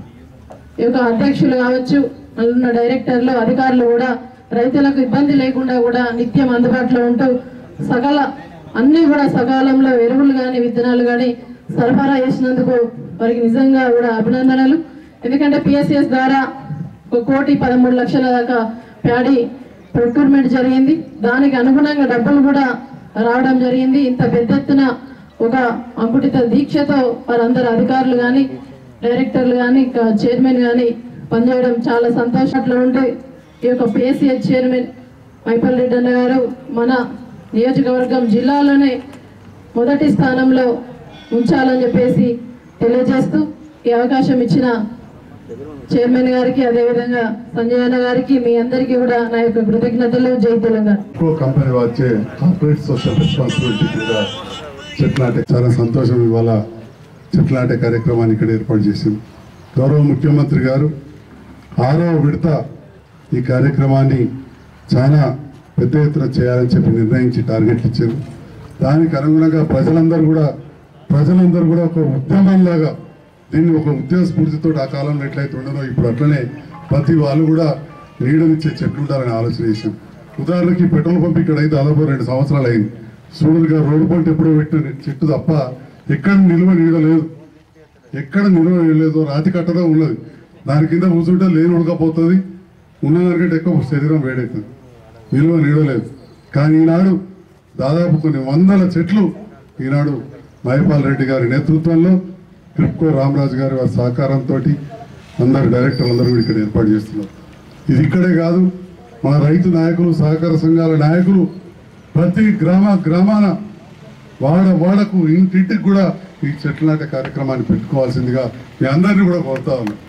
ఈ యొక్క అధ్యక్షులు కావచ్చు ఉన్న డైరెక్టర్లు అధికారులు కూడా రైతులకు ఇబ్బంది లేకుండా కూడా నిత్యం అందుబాటులో ఉంటూ సకల అన్ని కూడా సకాలంలో ఎరువులు కానీ విత్తనాలు కానీ సరఫరా చేసినందుకు వారికి నిజంగా కూడా అభినందనలు ఎందుకంటే పిఎస్సిఎస్ ద్వారా ఒక కోటి పదమూడు లక్షల దాకా ప్యాడీ ప్రొక్యూర్మెంట్ జరిగింది దానికి అనుగుణంగా డబ్బులు కూడా రావడం జరిగింది ఇంత పెద్ద ఎత్తున ఒక అంకుటిత దీక్షతో వారందరు అధికారులు కానీ డైరెక్టర్లు కానీ చైర్మన్ కానీ పనిచేయడం చాలా సంతోషంలో ఉంటే ఈ యొక్క పిఎస్సిహెచ్ చైర్మన్ మైపల్ రెడ్డి అన్న గారు మన నియోజకవర్గం జిల్లాలోనే మొదటి స్థానంలో ఉంచాలని చెప్పేసి తెలియజేస్తూ ఈ అవకాశం ఇచ్చిన చైర్మన్ గారికి అదేవిధంగా సంజయ్ అన్న గారికి మీ అందరికీ కూడా నా యొక్క కృతజ్ఞతలు జై తెలంగాణ ఎక్కువ కంపెనీ వచ్చే కార్పొరేట్ సోషల్ రెస్పాన్సిబిలిటీ మీద చెట్లు నాటే చాలా సంతోషం ఇవాళ చెట్లు నాటే కార్యక్రమాన్ని ఇక్కడ ఏర్పాటు చేసింది గౌరవ ముఖ్యమంత్రి గారు ఆరవ విడత ఈ కార్యక్రమాన్ని చాలా పెద్ద ఎత్తున చేయాలని చెప్పి నిర్ణయించి టార్గెట్లు ఇచ్చారు దానికి అనుగుణంగా ప్రజలందరూ కూడా ప్రజలందరూ కూడా ఒక ఉద్యమంలాగా దీన్ని ఒక ఉద్యోగ స్ఫూర్తితో ఆ కాలంలో ఎట్లయితే ఉండనో ఇప్పుడు అట్లనే ప్రతి వాళ్ళు కూడా నీడనిచ్చే చెట్లు ఉండాలని ఆలోచన చేశాం ఉదాహరణకి పెట్రోల్ పంప్ ఇక్కడ అయితే దాదాపు రెండు సంవత్సరాలు అయింది సూర్యుడిగా రోడ్డు పంట ఎప్పుడో పెట్టిన చెట్టు తప్ప ఎక్కడ నిల్వ నీడ లేదు ఎక్కడ నిల్వ లేదు రాతి కట్టదా ఉన్నది దాని కింద కూర్చుంటే లేని ఉడకపోతుంది ఉన్నదానికంటే ఎక్కువ శరీరం వేడవుతుంది నిల్వ నీడలేదు కానీ ఈనాడు దాదాపు కొన్ని వందల చెట్లు ఈనాడు మహిపాల్ రెడ్డి గారి నేతృత్వంలో క్రిప్కో రామరాజు గారి వారి సహకారంతో అందరు డైరెక్టర్లు అందరూ కూడా ఇక్కడ ఏర్పాటు చేస్తున్నారు ఇది ఇక్కడే కాదు మన రైతు నాయకులు సహకార సంఘాల నాయకులు ప్రతి గ్రామ గ్రామాన వాడ వాడకు ఇంటింటికి కూడా ఈ చెట్ల నాటే కార్యక్రమాన్ని పెట్టుకోవాల్సిందిగా మీ అందరినీ కూడా కోరుతా ఉన్నాం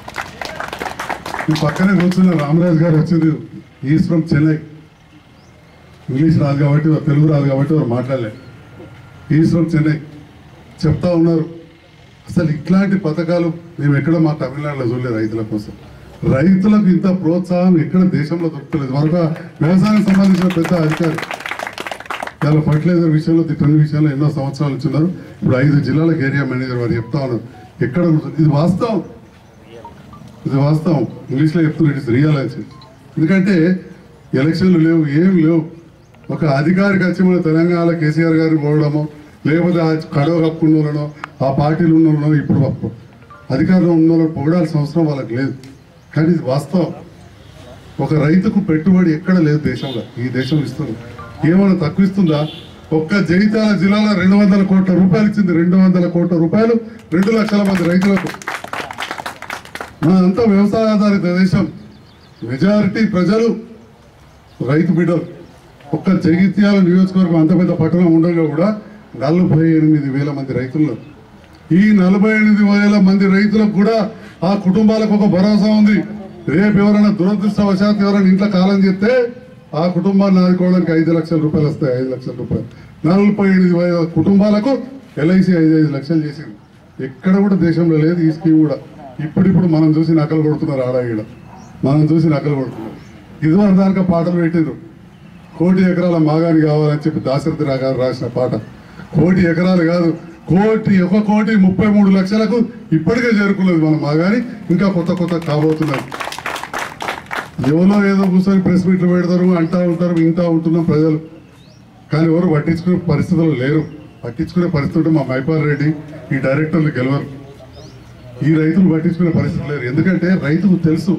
ఈ పక్కనే కూర్చున్న రామరాజు గారు వచ్చింది ఈజ్ ఫ్రమ్ చెన్నై ఇంగ్లీష్ రాదు కాబట్టి వారు తెలుగు రాదు కాబట్టి వారు మాట్లాడలేదు ఈజ్ ఫ్రమ్ చెన్నై చెప్తా ఉన్నారు అసలు ఇట్లాంటి పథకాలు మేము ఎక్కడ మా తమిళనాడులో చూడలేదు రైతుల కోసం రైతులకు ఇంత ప్రోత్సాహం ఎక్కడ దేశంలో దొరకలేదు మరొక వ్యవసాయానికి సంబంధించిన పెద్ద అధికారి చాలా ఫర్టిలైజర్ విషయంలో తిట్టని విషయంలో ఎన్నో సంవత్సరాలు ఇచ్చున్నారు ఇప్పుడు ఐదు జిల్లాలకు ఏరియా మేనేజర్ వారు చెప్తా ఉన్నారు ఎక్కడ కూర్చో- ఇది వాస్తవం ఇది వాస్తవం ఇంగ్లీష్లో చెప్తున్నారు ఇట్స్ రియల్ అని ఎందుకంటే ఎలక్షన్లు లేవు ఏం లేవు ఒక అధికారికి వచ్చి మన తెలంగాణలో కేసీఆర్ గారిని పోవడమో లేకపోతే ఆ కడవ కప్పుకున్న వాళ్ళనో ఆ పార్టీలు ఉన్న వాళ్ళనో ఇప్పుడు అధికారంలో ఉన్న వాళ్ళని పొగడాల్సిన అవసరం వాళ్ళకి లేదు కానీ ఇది వాస్తవం ఒక రైతుకు పెట్టుబడి ఎక్కడ లేదు దేశంలో ఈ దేశం ఇస్తుంది ఏమైనా తక్కువ ఇస్తుందా ఒక్క జగిత్యాల జిల్లాలో రెండు వందల కోట్ల రూపాయలు ఇచ్చింది రెండు వందల కోట్ల రూపాయలు రెండు లక్షల మంది రైతులకు మనంతా వ్యవసాయ ఆధారిత దేశం మెజారిటీ ప్రజలు రైతు బిడ్డలు ఒక్క జగిత్యాల నియోజకవర్గం అంత పెద్ద పట్టణం ఉండగా కూడా నలభై ఎనిమిది వేల మంది రైతులు ఈ నలభై ఎనిమిది వేల మంది రైతులకు కూడా ఆ కుటుంబాలకు ఒక భరోసా ఉంది రేపు ఎవరైనా దురదృష్టవశాత్తు ఎవరైనా ఇంట్లో కాలం చేస్తే ఆ కుటుంబాన్ని ఆదుకోవడానికి ఐదు లక్షల రూపాయలు వస్తాయి ఐదు లక్షల రూపాయలు నలభై ఎనిమిది వేల కుటుంబాలకు ఎల్ఐసి ఐదు ఐదు లక్షలు చేసింది ఎక్కడ కూడా దేశంలో లేదు ఈ స్కీమ్ కూడా ఇప్పుడిప్పుడు మనం చూసి నకలు కొడుతున్నారు ఆడ ఈడ మనం చూసి నకలు కొడుతున్నారు ఇదివరకు దానిక పాటలు పెట్టిండ్రు కోటి ఎకరాల మాగాని కావాలని చెప్పి దాశరథి రా గారు రాసిన పాట కోటి ఎకరాలు కాదు కోటి ఒక కోటి ముప్పై మూడు లక్షలకు ఇప్పటికే చేరుకున్నది మన మాగాని ఇంకా కొత్త కొత్త కాబోతున్నది ఎవరో ఏదో కూర్చొని ప్రెస్ మీట్లు పెడతారు అంటా ఉంటారు వింటా ఉంటున్నాం ప్రజలు కానీ ఎవరు పట్టించుకునే పరిస్థితులు లేరు పట్టించుకునే పరిస్థితి ఉంటే మా మైపాల్ రెడ్డి ఈ డైరెక్టర్లు గెలవరు ఈ రైతులు పట్టించుకునే పరిస్థితి లేరు ఎందుకంటే రైతుకు తెలుసు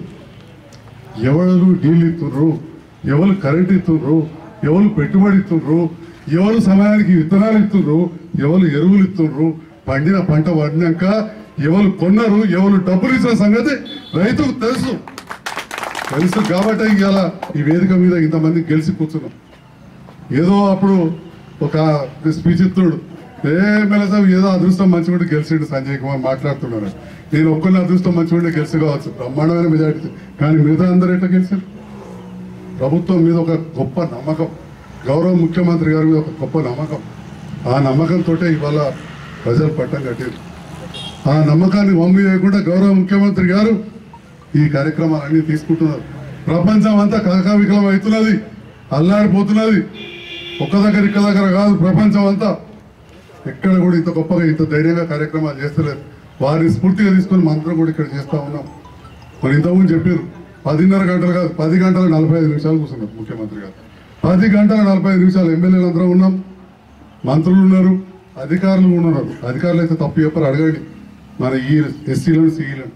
ఎవరు డీల్ ఇస్తుండ్రు ఎవరు కరెంట్ ఇస్తుండ్రు ఎవరు పెట్టుబడి ఇస్తుండ్రు ఎవరు సమయానికి విత్తనాలు ఇస్తుండ్రు ఎవరు ఎరువులు ఇస్తుండ్రు పండిన పంట పడినాక ఎవరు కొన్నారు ఎవరు డబ్బులు ఇచ్చిన సంగతి రైతుకు తెలుసు తెలుసు కాబట్టి ఇవాళ ఈ వేదిక మీద ఇంతమంది గెలిచి కూర్చున్నాం ఏదో అప్పుడు ఒక స్పీచ్ ఇస్తుడు ఏ మెలసాం ఏదో అదృష్టం మంచిగా గెలిచిండు సంజయ్ కుమార్ మాట్లాడుతున్నారు నేను ఒక్కరిని అదృష్టం మంచిగా గెలిచి కావచ్చు బ్రహ్మాండమైన మెజార్టీ కానీ మిగతా అందరూ ఎట్లా గెలిచారు ప్రభుత్వం మీద ఒక గొప్ప నమ్మకం గౌరవ ముఖ్యమంత్రి గారి మీద ఒక గొప్ప నమ్మకం ఆ నమ్మకంతో ఇవాళ ప్రజలు పట్టం కట్టారు ఆ నమ్మకాన్ని వమ్మి వేయకుండా గౌరవ ముఖ్యమంత్రి గారు ఈ కార్యక్రమాలన్నీ తీసుకుంటున్నారు ప్రపంచం అంతా కలకావికలం అవుతున్నది అల్లాడిపోతున్నది ఒక్క దగ్గర ఇక్కడ దగ్గర కాదు ప్రపంచం అంతా ఎక్కడ కూడా ఇంత గొప్పగా ఇంత ధైర్యంగా కార్యక్రమాలు చేస్తలేరు వారిని స్ఫూర్తిగా తీసుకొని మంత్రం కూడా ఇక్కడ చేస్తా ఉన్నాం మరి ఇంతకుముందు చెప్పారు పదిన్నర గంటలు కాదు పది గంటల నలభై ఐదు నిమిషాలు కూర్చున్నారు ముఖ్యమంత్రి గారు పది గంటల నలభై ఐదు నిమిషాలు ఎమ్మెల్యేలు అందరం ఉన్నాం మంత్రులు ఉన్నారు అధికారులు కూడా ఉన్నారు అధికారులు అయితే తప్పు చెప్పరు అడగండి మన ఈ ఎస్సీలను సిఈలను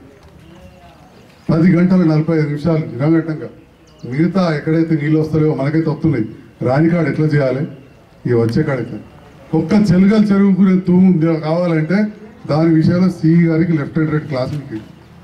పది గంటల నలభై ఐదు నిమిషాలు నిరంగట్టంగా మిగతా ఎక్కడైతే నీళ్ళు వస్తాయో మనకైతే వస్తున్నాయి రాని కాడ ఎట్లా చేయాలి ఇక వచ్చే కాడైతే ఒక్క చెలుగలు చెరువుకునే తూము కావాలంటే దాని విషయంలో సిఈ గారికి లెఫ్ట్ అండ్ రైట్ క్లాస్ మీకు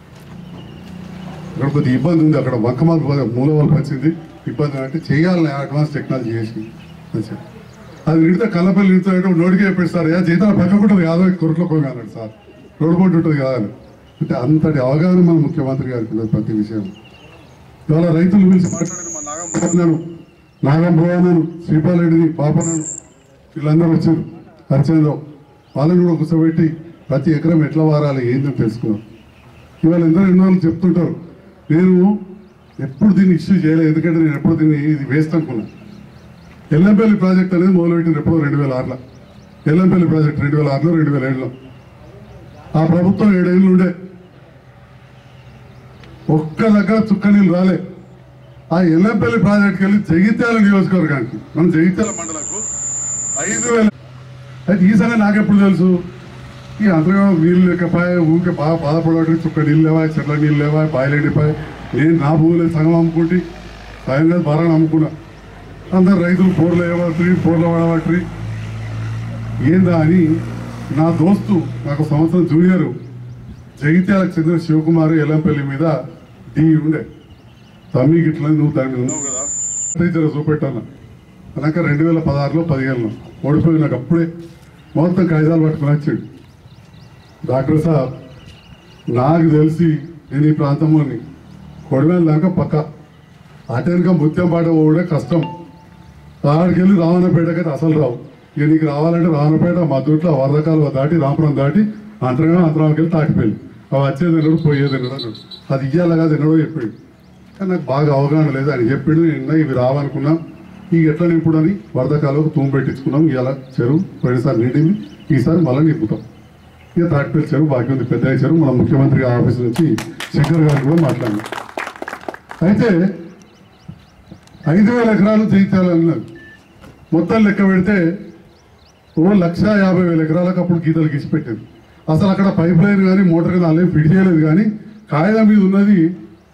ఇక్కడ కొద్దిగా ఇబ్బంది ఉంది అక్కడ వంకమాల మూల వాళ్ళకి వచ్చింది ఇబ్బంది అంటే చేయాలని అడ్వాన్స్ టెక్నాలజీ చేసి అని చెప్పి. అది నిడితే కళ్ళపల్లి నిడితే అంటే నోటికి చెప్పాడు సార్ ఏ జీతాలు పక్కకుంటుంది కాదో కొరట్లో పోయి అన్నాడు సార్ రోడ్డు పొంటి ఉంటుంది కాదని అంటే అంతటి అవగాహన మన ముఖ్యమంత్రి గారికి ఉన్నది ప్రతి విషయం ఇవాళ రైతులు పిలిచి మాట్లాడిన మా నాగం భవనాను నాగం భవనాను శ్రీపాలరెడ్డిని పాపనాను వీళ్ళందరూ వచ్చారు హరిచంద్రరావు వాళ్ళని కూడా కూర్చోబెట్టి ప్రతి ఎకరం ఎట్లా వారాలి ఏందని తెలుసుకున్నాం ఇవాళ ఎందరో ఎన్నో వాళ్ళు చెప్తుంటారు నేను ఎప్పుడు దీన్ని ఇష్యూ చేయలేదు ఎందుకంటే నేను ఎప్పుడు దీన్ని ఇది వేస్ట్ అనుకున్నా ఎల్లంపల్లి ప్రాజెక్ట్ అనేది మొదలుపెట్టింది ఎప్పుడో రెండు వేల ఆరులో ఎల్లంపల్లి ప్రాజెక్ట్ రెండు వేల ఆరులో రెండు వేల ఏడులో ఆ ప్రభుత్వం ఏడేళ్ళు ఉండే ఒక్క దగ్గర చుక్క నీళ్ళు రాలే ఆ ఎల్లంపల్లి ప్రాజెక్ట్కి వెళ్ళి జగిత్యాల నియోజకవర్గానికి మన జగిత్యాల మండలకు ఐదు వేల అయితే ఈ సంగతి నాకెప్పుడు తెలుసు ఈ అంతగా నీళ్ళు లేకపోయా ఊరికే బాగా బాధపడటం చుక్క నీళ్ళు లేవా చెట్ల నీళ్ళు లేవా బాయిలు ఎండిపోయి నేను నా భూములు సగం అమ్ముకుంటే సగం లేదు బాగా అమ్ముకున్నా అందరు రైతులు పోర్లు వేయబట్టి పోర్లు పడబట్టి ఏందా అని నా దోస్తు నాకు సంవత్సరం జూనియర్ జగిత్యాలకు చెందిన శివకుమార్ ఎల్లంపల్లి మీద డి ఉండే తమ్మి గిట్ల నువ్వు దాని మీద ఉన్నావు కదా టీచర్ చూపెట్టాను అనక రెండు వేల పదహారులో పదిహేనులో ఓడిపోయి నాకు అప్పుడే మొత్తం కాగితాలు పట్టుకుని వచ్చాడు డాక్టర్ సాబ్ నాకు తెలిసి నేను ఈ ప్రాంతంలోని కొడవేలు దాకా పక్క అటెనక ముత్యం పాట పోవడే కష్టం ఆడికి వెళ్ళి రావణపేటకైతే అసలు రావు ఇక నీకు రావాలంటే రావణపేట మద్దూట్లో వరదకాలువ దాటి రామపురం దాటి అంతరంగా అంతరానికి వెళ్ళి తాటిపోయి అవి వచ్చేది ఎన్నడూ పోయేది ఎన్నడూ అన్నాడు. అది ఇయ్యాల కాదు ఎన్నడో చెప్పాడు కానీ నాకు బాగా అవగాహన లేదు ఆయన చెప్పిండు నిన్న ఇవి రావనుకున్నాం ఇక ఎట్లా నింపుడని వరదకాలకు తూము పెట్టించుకున్నాం ఇలా చెరువు పోయినసారి నిండింది ఈసారి మళ్ళీ నింపుతాం ఇక తాటిపల్లి చెరువు బాకీ ఉంది పెద్ద చెరువు మన ముఖ్యమంత్రి ఆఫీస్ నుంచి శంకర్ గారు కూడా మాట్లాడినాం అయితే ఐదు వేల ఎకరాలు జయించాలన్నారు మొత్తం లెక్క పెడితే ఓ లక్ష యాభై వేల ఎకరాలకు అప్పుడు గీతలు గీసి పెట్టింది అసలు అక్కడ పైప్ లైన్ కానీ మోటార్ కానీ అలా ఫిట్ చేయలేదు కానీ కాగితం మీద ఉన్నది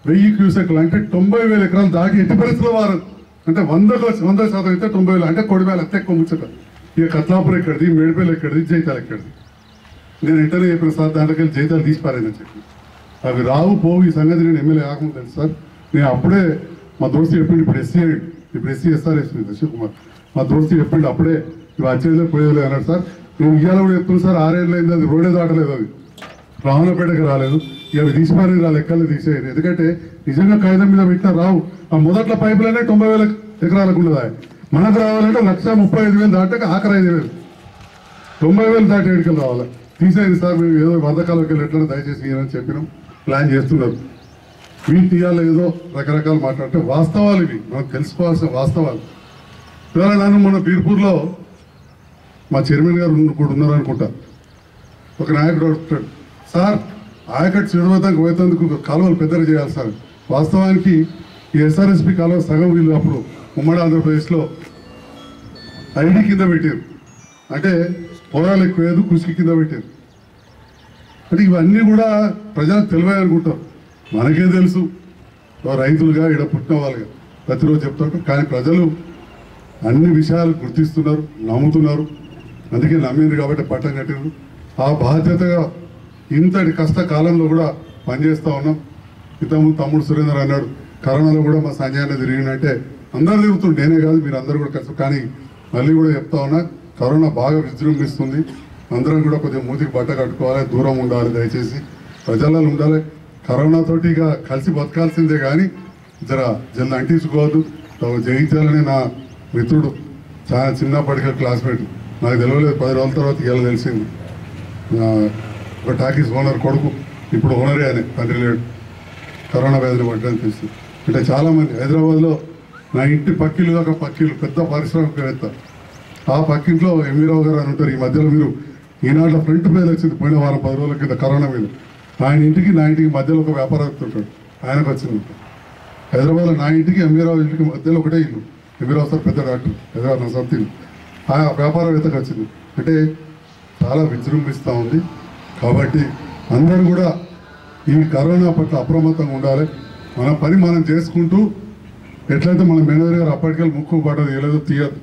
వెయ్యి క్యూసెక్లు అంటే తొంభై వేల ఎకరాలు దాటి ఎట్టి పరిస్థితుల్లో వారు అంటే వందకు వంద శాతం అయితే తొంభై వేలు అంటే కొడివేలు అంతే ఎక్కువ ముచ్చట ఇక కత్లాపురం ఎక్కడిది మేడిపల్లి ఎక్కడిది జైతాలు ఎక్కడిది నేను వెంటనే చెప్పిన సార్ దాంట్లోకి జైతాలు తీసిపారని చెప్పి అవి రావు పోవు ఈ సంగతి నేను ఎమ్మెల్యే కాకుండా తెలుసు సార్ నేను అప్పుడే మా దోస్తు చెప్పిండు ఇప్పుడు ఎస్సీ అయ్యిండు ఇప్పుడు ఎస్సీ ఎస్ఆర్ వేసింది శివకుమార్ మా దోస్తు చెప్పిండు అప్పుడే ఇవి వచ్చేదే పోయేదే అన్నాడు సార్ నేను ఇవాళ కూడా చెప్తున్నాను సార్ ఆరేళ్ళు అయింది అది రోడే దాటలేదు అది రావణపేటకి రాలేదు ఇక అవి తీసిపారి రా లెక్కలు తీసేయరు ఎందుకంటే నిజంగా కాగితం మీద పెట్టినా రావు ఆ మొదట్లో పైపులనే తొంభై వేల ఎకరాలకు ఉండదా మనకు రావాలంటే లక్ష ముప్పై ఐదు వేలు దాటాక ఆఖరి ఐదు వేలు తొంభై వేలు దాటి ఏడుకలు రావాలి తీసేది సార్ మేము ఏదో వందకాలకి వెళ్ళి ఎట్లా దయచేసి ఇయ్యనని చెప్పినాం ప్లాన్ చేస్తున్నారు వీటి తీయాలి ఏదో రకరకాలు మాట్లాడితే వాస్తవాలు ఇవి మనకు తెలుసుకోవాల్సిన వాస్తవాలు ఇవాళ నన్ను మన బీర్పూర్లో మా చైర్మన్ గారు ఉన్న- కూడా ఉన్నారనుకుంటా ఒక నాయకుడు అడుగుతాడు సార్ ఆయకట్టు చెడువద్దకు పోయేందుకు కాలువలు పెద్దగా చేయాలి సార్ వాస్తవానికి ఈ ఎస్ఆర్ఎస్పి కాలువ సగం వీళ్ళు అప్పుడు ఉమ్మడి ఆంధ్రప్రదేశ్లో ఐడి కింద పెట్టారు అంటే పొలాలు ఎక్కువ కృషి కింద పెట్టారు అంటే ఇవన్నీ కూడా ప్రజలకు తెలివే అనుకుంటారు మనకే తెలుసు ఓ రైతులుగా ఇక్కడ పుట్టిన వాళ్ళుగా ప్రతిరోజు చెప్తుంటారు కానీ ప్రజలు అన్ని విషయాలు గుర్తిస్తున్నారు నమ్ముతున్నారు అందుకే నమ్మింది కాబట్టి పట్టం కట్టారు ఆ బాధ్యతగా ఇంతటి కష్టకాలంలో కూడా పనిచేస్తూ ఉన్నాం ఇంతకుముందు తమ్ముడు సురేందర్ అన్నాడు కరోనాలో కూడా మా సంజయ్ అనేది తిరిగినట్టే అందరు తిరుగుతుంది నేనే కాదు మీరు అందరూ కూడా కష్టం కానీ మళ్ళీ కూడా చెప్తా ఉన్నా కరోనా బాగా విజృంభిస్తుంది అందరం కూడా కొద్దిగా మూతికి బట్ట కట్టుకోవాలి దూరం ఉండాలి దయచేసి ప్రజలలో ఉండాలి కరోనా తోటి ఇక కలిసి బతకాల్సిందే కానీ జర జల్ది అంటించుకోవద్దు జయించాలని నా మిత్రుడు చాలా చిన్నప్పటికే క్లాస్మేట్ నాకు తెలియలేదు పది రోజుల తర్వాత ఇలా తెలిసింది ఆ, ఒక టాకీస్ ఓనర్ కొడుకు ఇప్పుడు ఓనరే అని తండ్రి లేడు కరోనా వ్యాధిని పడ్డానికి తెలిసింది అంటే చాలామంది హైదరాబాద్లో నా ఇంటి పక్కిలు ఒక పక్కిలు పెద్ద పారిశ్రామికవేత్త ఆ పక్కింట్లో ఎంవీరావు గారు అని ఉంటారు ఈ మధ్యలో మీరు ఈనాడు ఫ్రంట్ పేజ్ వచ్చింది పోయిన వారం పది రోజుల కింద కరోనా మీద ఆయన ఇంటికి నా ఇంటికి మధ్యలో ఒక వ్యాపారవేత్త ఉంటాడు ఆయనకు వచ్చింది హైదరాబాద్లో నా ఇంటికి ఎంవీరావు ఇంటికి మధ్యలో ఒకటే ఇల్లు ఎంవీరావు సార్ పెద్ద డాక్టర్ హైదరాబాద్ నా సొంత ఇల్లు ఆ వ్యాపారవేత్తకు వచ్చింది అంటే చాలా విజృంభిస్తూ ఉంది కాబట్టి అందరూ కూడా ఈ కరోనా పట్ల అప్రమత్తంగా ఉండాలి మన పని మనం చేసుకుంటూ ఎట్లయితే మన మేనేజర్ గారు అప్పటికెళ్ళి ముక్కు పడ్డది ఏలేదో తీయదు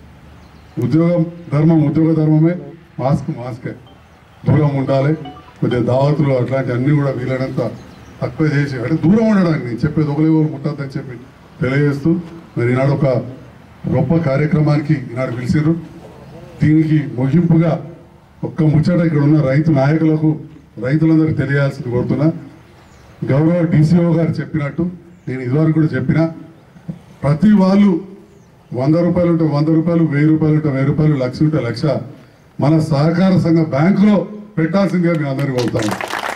ఉద్యోగం ధర్మం ఉద్యోగ ధర్మమే మాస్క్ మాస్కే దూరం ఉండాలి కొద్దిగా దావతులు అట్లాంటి అన్ని కూడా వీలైనంత తక్కువ చేసి అంటే దూరం ఉండడానికి నేను చెప్పేది ఒకరే ఒకరు ముట్టద్దని చెప్పి తెలియజేస్తూ మరి ఈనాడు ఒక గొప్ప కార్యక్రమానికి ఈనాడు పిలిచారు దీనికి ముగింపుగా ఒక్క ముచ్చట ఇక్కడ ఉన్న రైతు నాయకులకు రైతులందరికీ తెలియాల్సింది కోరుతున్నా గౌరవ డీసీఓ గారు చెప్పినట్టు నేను ఇదివరకు కూడా చెప్పిన ప్రతి వాళ్ళు వంద రూపాయలు ఉంటే వంద రూపాయలు వెయ్యి రూపాయలు ఉంటే వెయ్యి రూపాయలు లక్ష ఉంటే లక్ష మన సహకార సంఘ బ్యాంకులో పెట్టాల్సిందిగా మేము అందరికీ కోరుతాము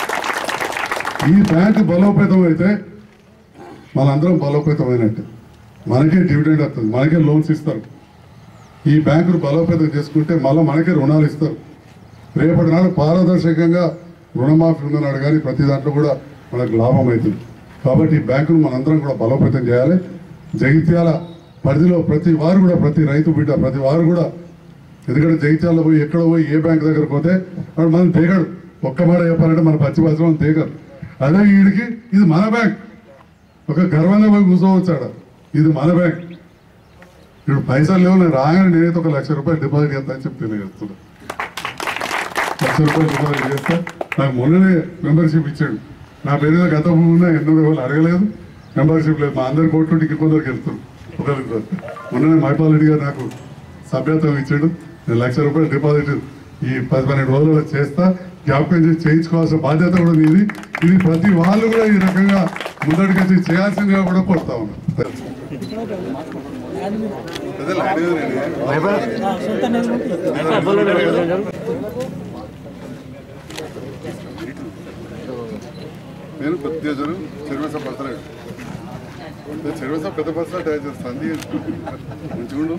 ఈ బ్యాంకు బలోపేతం అయితే మనందరం బలోపేతమైనట్టు మనకే డివిడెండ్ వస్తుంది మనకే లోన్స్ ఇస్తారు ఈ బ్యాంకును బలోపేతం చేసుకుంటే మళ్ళీ మనకే రుణాలు ఇస్తారు రేపటి నాడు పారదర్శకంగా రుణమాఫీ ఉందన్నాడు కానీ ప్రతి దాంట్లో కూడా మనకు లాభం అవుతుంది కాబట్టి ఈ బ్యాంకును మనందరం కూడా బలోపేతం చేయాలి జగిత్యాల పరిధిలో ప్రతి వారు కూడా ప్రతి రైతు బిడ్డ ప్రతి వారు కూడా ఎందుకంటే జగిత్యాలలో పోయి ఎక్కడ పోయి ఏ బ్యాంక్ దగ్గరకు పోతే వాడు మనం తేగడు ఒక్క మాట చెప్పాలంటే మన పచ్చి భాషలో తేగడు అదే వీడికి ఇది మన బ్యాంక్ ఒక గర్వంగా పోయి కూర్చోవచ్చాడు ఇది మన బ్యాంక్ ఇప్పుడు పైసలు లేవు నేను రాగానే నేనైతే ఒక లక్ష రూపాయలు డిపాజిట్ చేస్తా అని చెప్పి తెలియజేస్తున్నా లక్ష రూపాయలు డిపాజిట్ చేస్తా నాకు మొన్ననే మెంబర్షిప్ ఇచ్చాడు నా పేరు మీద గత ఉన్న ఎన్నో రోజులు అడగలేదు మెంబర్షిప్ లేదు మా అందరి కోట్లు ఇంక కొందరికి వెళ్తారు ఒకరికి మొన్ననే మైపాల్ రెడ్డి గారు నాకు సభ్యత్వం ఇచ్చాడు నేను లక్ష రూపాయలు డిపాజిట్ ఈ పది పన్నెండు రోజుల్లో చేస్తా జ్ఞాపకం చేసి చేయించుకోవాల్సిన బాధ్యత కూడా నీది ఇది ప్రతి వాళ్ళు కూడా ఈ రకంగా ముందడికి వచ్చి చేయాల్సిందిగా కూడా కోరుతా ఉన్నాను నేను పెద్ద జనం చెరువేస పడతలేడు చెరువేస పెద్ద పడతా ట్రై చేస్తాను అంది మంచిగుండు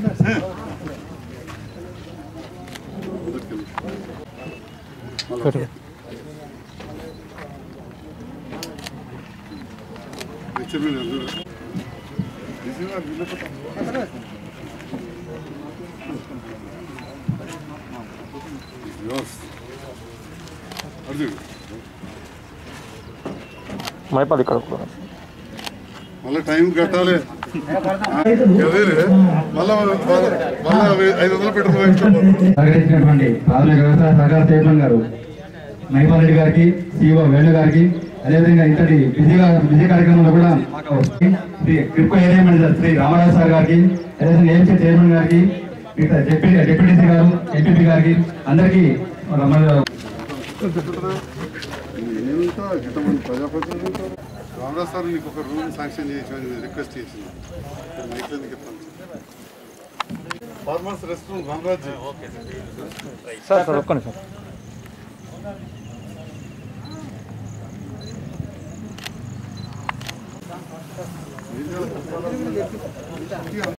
అర్జున్ మైపాల్ ఇక్కడ కూడా. మళ్ళీ టైం కట్టాలి అదేలే మళ్ళా మళ్ళా ఐదు వందలు పెట్టుకుని సహకరించినటువంటి ప్రాథమిక వ్యవసాయ సహకార చైర్మన్ గారు మహిపాల్ రెడ్డి గారికి సిఇఓ వేణు గారికి అదేవిధంగా ఇంతటి బిజీగా బిజీ కార్యక్రమంలో కూడా మాకు Shri Kribhco area manager Shri Ramaraju sir గారికి అదేవిధంగా ఏఎంసీ చైర్మన్ గారికి మిగతా డిప్యూటీ డిప్యూటీసీ గారు ఎంపీపీ గారికి అందరికీ మన ఎంత ఇంతమంది ప్రజాప్రతినిధులు రామరాజ్ సార్ నీకు ఒక రూమ్ శాంక్షన్ చేసి రిక్వెస్ట్ చేసింది మైక్ ఎందుకు చెప్తాను farmers rest room Ramaraj sir sir ఒక్క నిమిషం జీ.